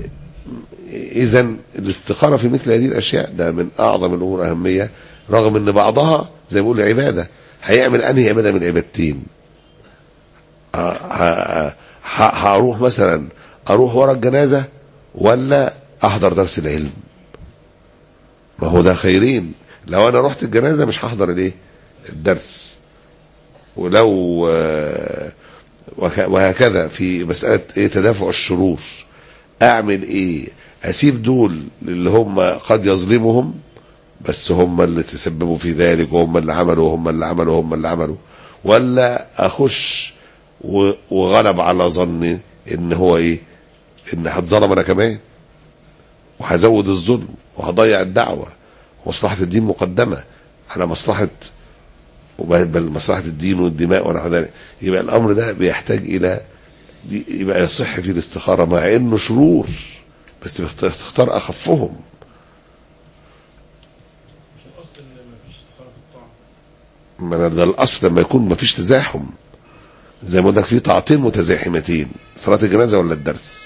اذا الاستخاره في مثل هذه الاشياء ده من اعظم الامور اهميه رغم ان بعضها زي ما بقول عباده هيعمل انهي عباده من عبادتين ه- ه- ه- هروح مثلا اروح ورا الجنازه ولا احضر درس العلم ما هو ده خيرين لو انا رحت الجنازه مش هحضر الايه الدرس ولو آه، وك- وهكذا في مساله ايه تدافع الشرور اعمل ايه اسيب دول اللي هم قد يظلمهم بس هم اللي تسببوا في ذلك وهم اللي عملوا وهم اللي عملوا وهم اللي عملوا ولا اخش و- وغلب على ظني ان هو ايه ان هتظلم انا كمان وهزود الظلم وهضيع الدعوه ومصلحه الدين مقدمه على مصلحه بل مصلحه الدين والدماء ونحو ذلك يبقى الامر ده بيحتاج الى دي- يبقى يصح فيه الاستخاره مع انه شرور بس تختار تختار اخفهم ما أنا ده الاصل لما يكون ما فيش تزاحم زي ما قلت لك في طاعتين متزاحمتين صلاه الجنازه ولا الدرس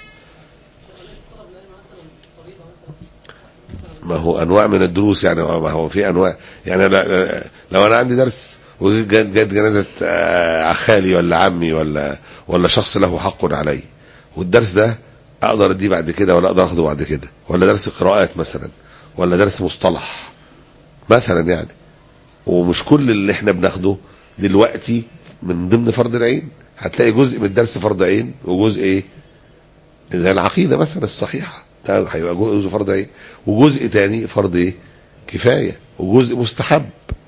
ما هو انواع من الدروس يعني ما هو في انواع يعني لا- لو انا عندي درس وجت جت جنازه آه، خالي ولا عمي ولا ولا شخص له حق علي والدرس ده اقدر اديه بعد كده ولا اقدر اخده بعد كده ولا درس قراءات مثلا ولا درس مصطلح مثلا يعني ومش كل اللي احنا بناخده دلوقتي من ضمن فرض العين هتلاقي جزء من الدرس فرض عين وجزء ايه زي العقيده مثلا الصحيحه ده هيبقى جزء فرض عين وجزء تاني فرض ايه كفايه وجزء مستحب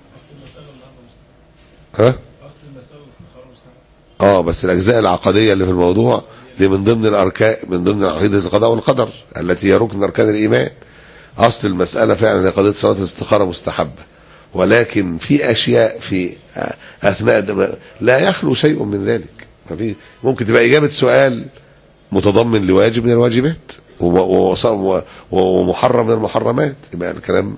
ها اه بس الاجزاء العقديه اللي في الموضوع دي من ضمن الاركان من ضمن عقيده القضاء والقدر التي هي ركن اركان الايمان اصل المساله فعلا هي قضيه صلاه الاستخاره مستحبه ولكن في اشياء في اثناء الدم- لا يخلو شيء من ذلك ما في ممكن تبقى اجابه سؤال متضمن لواجب من الواجبات وم- وص- و- ومحرم من المحرمات يبقى الكلام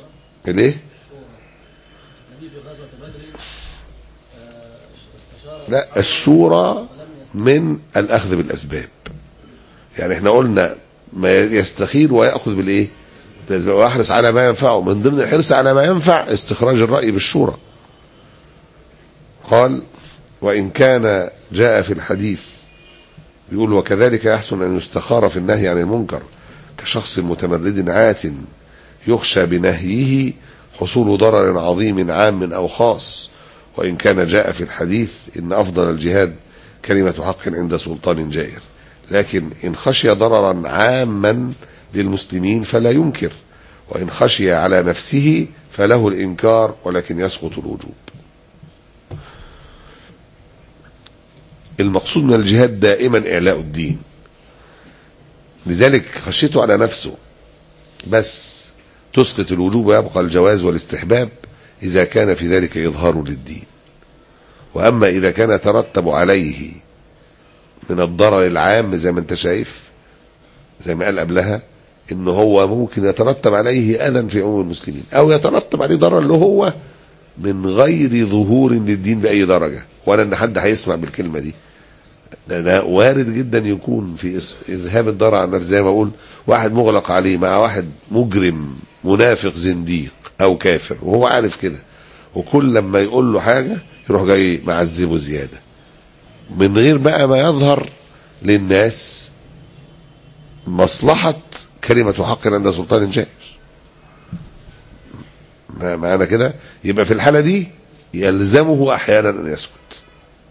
ليه؟ لا الشورى من الأخذ بالأسباب يعني احنا قلنا ما يستخيل ويأخذ بالإيه بالأسباب ويحرص على ما ينفعه من ضمن الحرص على ما ينفع استخراج الرأي بالشورى قال وإن كان جاء في الحديث يقول وكذلك يحسن أن يستخار في النهي عن المنكر كشخص متمرد عات يخشى بنهيه حصول ضرر عظيم عام أو خاص وإن كان جاء في الحديث إن أفضل الجهاد كلمة حق عند سلطان جائر لكن إن خشي ضررا عاما للمسلمين فلا ينكر وإن خشي على نفسه فله الإنكار ولكن يسقط الوجوب المقصود من الجهاد دائما إعلاء الدين لذلك خشيته على نفسه بس تسقط الوجوب ويبقى الجواز والاستحباب إذا كان في ذلك إظهار للدين وأما إذا كان يترتب عليه من الضرر العام زي ما انت شايف زي ما قال قبلها ان هو ممكن يترتب عليه اذى في عموم المسلمين او يترتب عليه ضرر له هو من غير ظهور للدين باي درجه ولا ان حد هيسمع بالكلمه دي ده, ده وارد جدا يكون في إس- اذهاب الضرر عن النفس زي ما اقول واحد مغلق عليه مع واحد مجرم منافق زنديق او كافر وهو عارف كده وكل لما يقول له حاجه يروح جاي معذبه زياده من غير بقى ما يظهر للناس مصلحة كلمة حق عند سلطان جائر ما- معنى كده يبقى في الحالة دي يلزمه أحيانا أن يسكت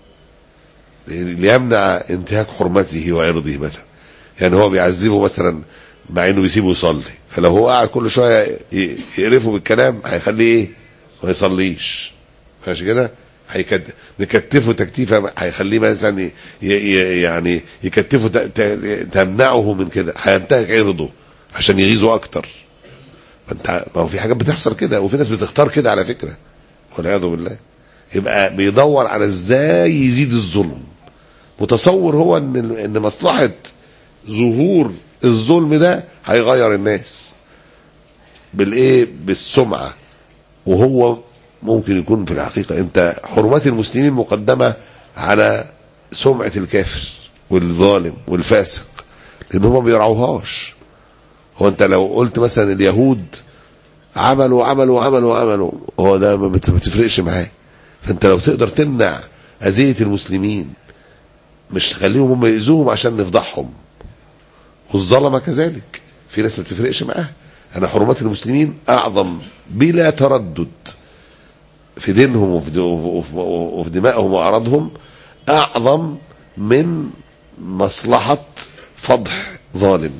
ليمنع انتهاك حرمته وعرضه مثلا يعني هو بيعذبه مثلا مع انه بيسيبه يصلي فلو هو قاعد كل شويه ي- يقرفه بالكلام هيخليه ايه؟ ما يصليش ماشي كده هيكد نكتفه تكتيفه هيخليه مثلا ي... ي... يعني يكتفه ت... ت... تمنعه من كده هينتهك عرضه عشان يغيظه اكتر ما انت ما هو في حاجات بتحصل كده وفي ناس بتختار كده على فكره والعياذ بالله يبقى بيدور على ازاي يزيد الظلم متصور هو ان ان مصلحه ظهور الظلم ده هيغير الناس بالايه بالسمعه وهو ممكن يكون في الحقيقه انت حرمات المسلمين مقدمه على سمعه الكافر والظالم والفاسق لان هم ما بيرعوهاش هو انت لو قلت مثلا اليهود عملوا عملوا عملوا عملوا هو ده ما بت- بتفرقش معاه فانت لو تقدر تمنع اذيه المسلمين مش تخليهم هم يأذوهم عشان نفضحهم والظلمه كذلك في ناس ما بتفرقش معاها انا حرمات المسلمين اعظم بلا تردد في دينهم وفي, د- وفي, وفي دمائهم واعراضهم اعظم من مصلحه فضح ظالم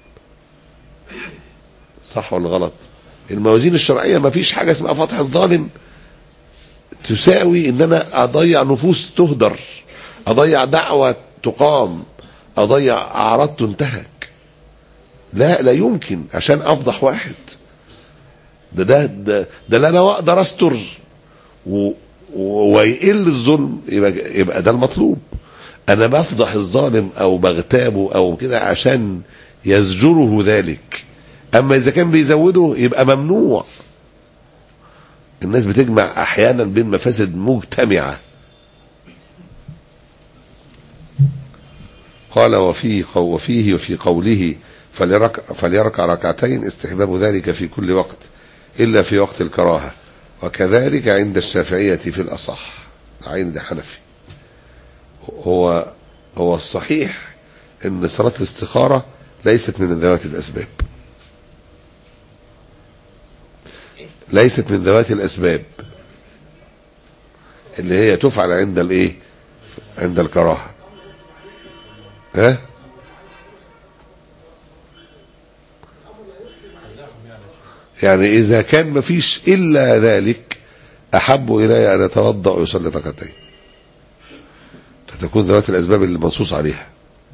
صح ولا غلط الموازين الشرعيه ما فيش حاجه اسمها فضح الظالم تساوي ان انا اضيع نفوس تهدر اضيع دعوه تقام اضيع اعراض تنتهك لا لا يمكن عشان افضح واحد ده ده ده, ده لا انا اقدر استر و و- ويقل الظلم يبقى يبقى ده المطلوب انا بفضح الظالم او بغتابه او كده عشان يزجره ذلك اما اذا كان بيزوده يبقى ممنوع الناس بتجمع احيانا بين مفاسد مجتمعه قال وفيه وفيه وفي قوله فليركع, فليركع ركعتين استحباب ذلك في كل وقت إلا في وقت الكراهة وكذلك عند الشافعية في الأصح عند حنفي هو هو الصحيح ان صلاة الاستخارة ليست من ذوات الأسباب ليست من ذوات الأسباب اللي هي تفعل عند الايه عند الكراهه ها يعني إذا كان ما فيش إلا ذلك أحب إلي أن يتوضأ ويصلي ركعتين فتكون ذوات الأسباب اللي منصوص عليها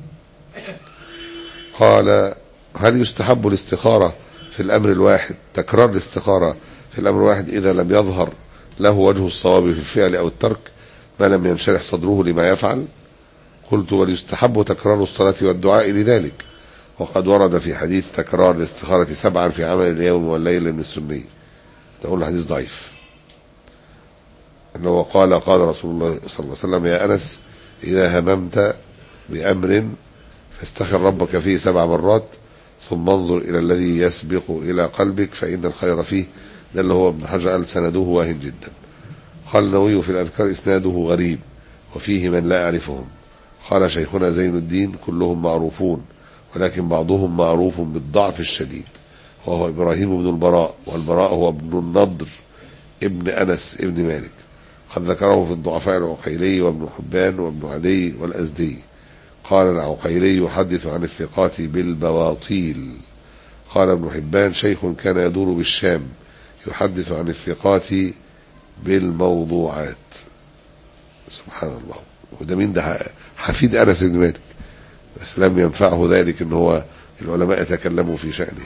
قال هل يستحب الاستخارة في الأمر الواحد تكرار الاستخارة في الأمر الواحد إذا لم يظهر له وجه الصواب في الفعل أو الترك ما لم ينشرح صدره لما يفعل قلت وليستحب تكرار الصلاة والدعاء لذلك وقد ورد في حديث تكرار الاستخارة سبعا في عمل اليوم والليل من السنية تقول حديث ضعيف أنه قال قال رسول الله صلى الله عليه وسلم يا أنس إذا هممت بأمر فاستخر ربك فيه سبع مرات ثم انظر إلى الذي يسبق إلى قلبك فإن الخير فيه ده اللي هو ابن حجر قال سنده واهن جدا قال النووي في الأذكار إسناده غريب وفيه من لا يعرفهم قال شيخنا زين الدين كلهم معروفون ولكن بعضهم معروف بالضعف الشديد وهو إبراهيم بن البراء والبراء هو ابن النضر ابن أنس ابن مالك قد ذكره في الضعفاء العقيلي وابن حبان وابن عدي والأزدي قال العقيلي يحدث عن الثقات بالبواطيل قال ابن حبان شيخ كان يدور بالشام يحدث عن الثقات بالموضوعات سبحان الله وده مين ده حفيد أنس بن مالك بس لم ينفعه ذلك ان هو العلماء يتكلموا في شأنه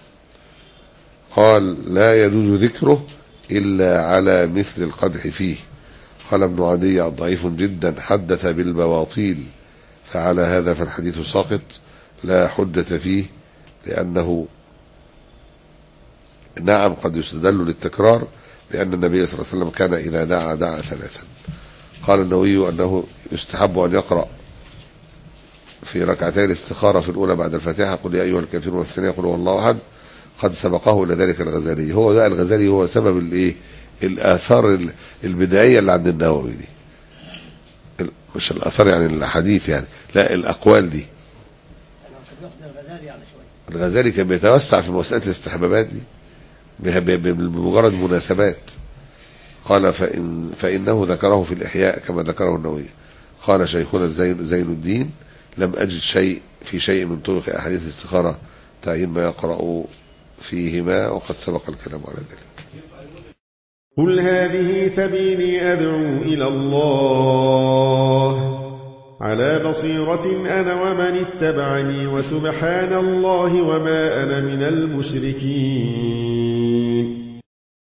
قال لا يجوز ذكره إلا على مثل القدح فيه قال ابن عدي ضعيف جدا حدث بالبواطيل فعلى هذا فالحديث ساقط لا حجة فيه لأنه نعم قد يستدل للتكرار بأن النبي صلى الله عليه وسلم كان إذا دعا دعا ثلاثا قال النووي أنه يستحب أن يقرأ في ركعتي الاستخارة في الأولى بعد الفاتحة قل يا أيها الكافرون وفي الثانية قل هو الله أحد قد سبقه إلى ذلك الغزالي هو ده الغزالي هو سبب الإيه الآثار البدعية اللي عند النووي دي مش الآثار يعني الأحاديث يعني لا الأقوال دي انا كان بياخد الغزالي يعني شويه الغزالي كان بيتوسع في مسألة الاستحبابات دي به- ب- ب- بمجرد مناسبات قال فإن فإنه ذكره في الإحياء كما ذكره النووي قال شيخنا زين, زين الدين لم أجد شيء في شيء من طرق أحاديث الاستخارة تعيين ما يقرأ فيهما وقد سبق الكلام على ذلك قل هذه سبيلي أدعو إلى الله على بصيرة أنا ومن اتبعني وسبحان الله وما أنا من المشركين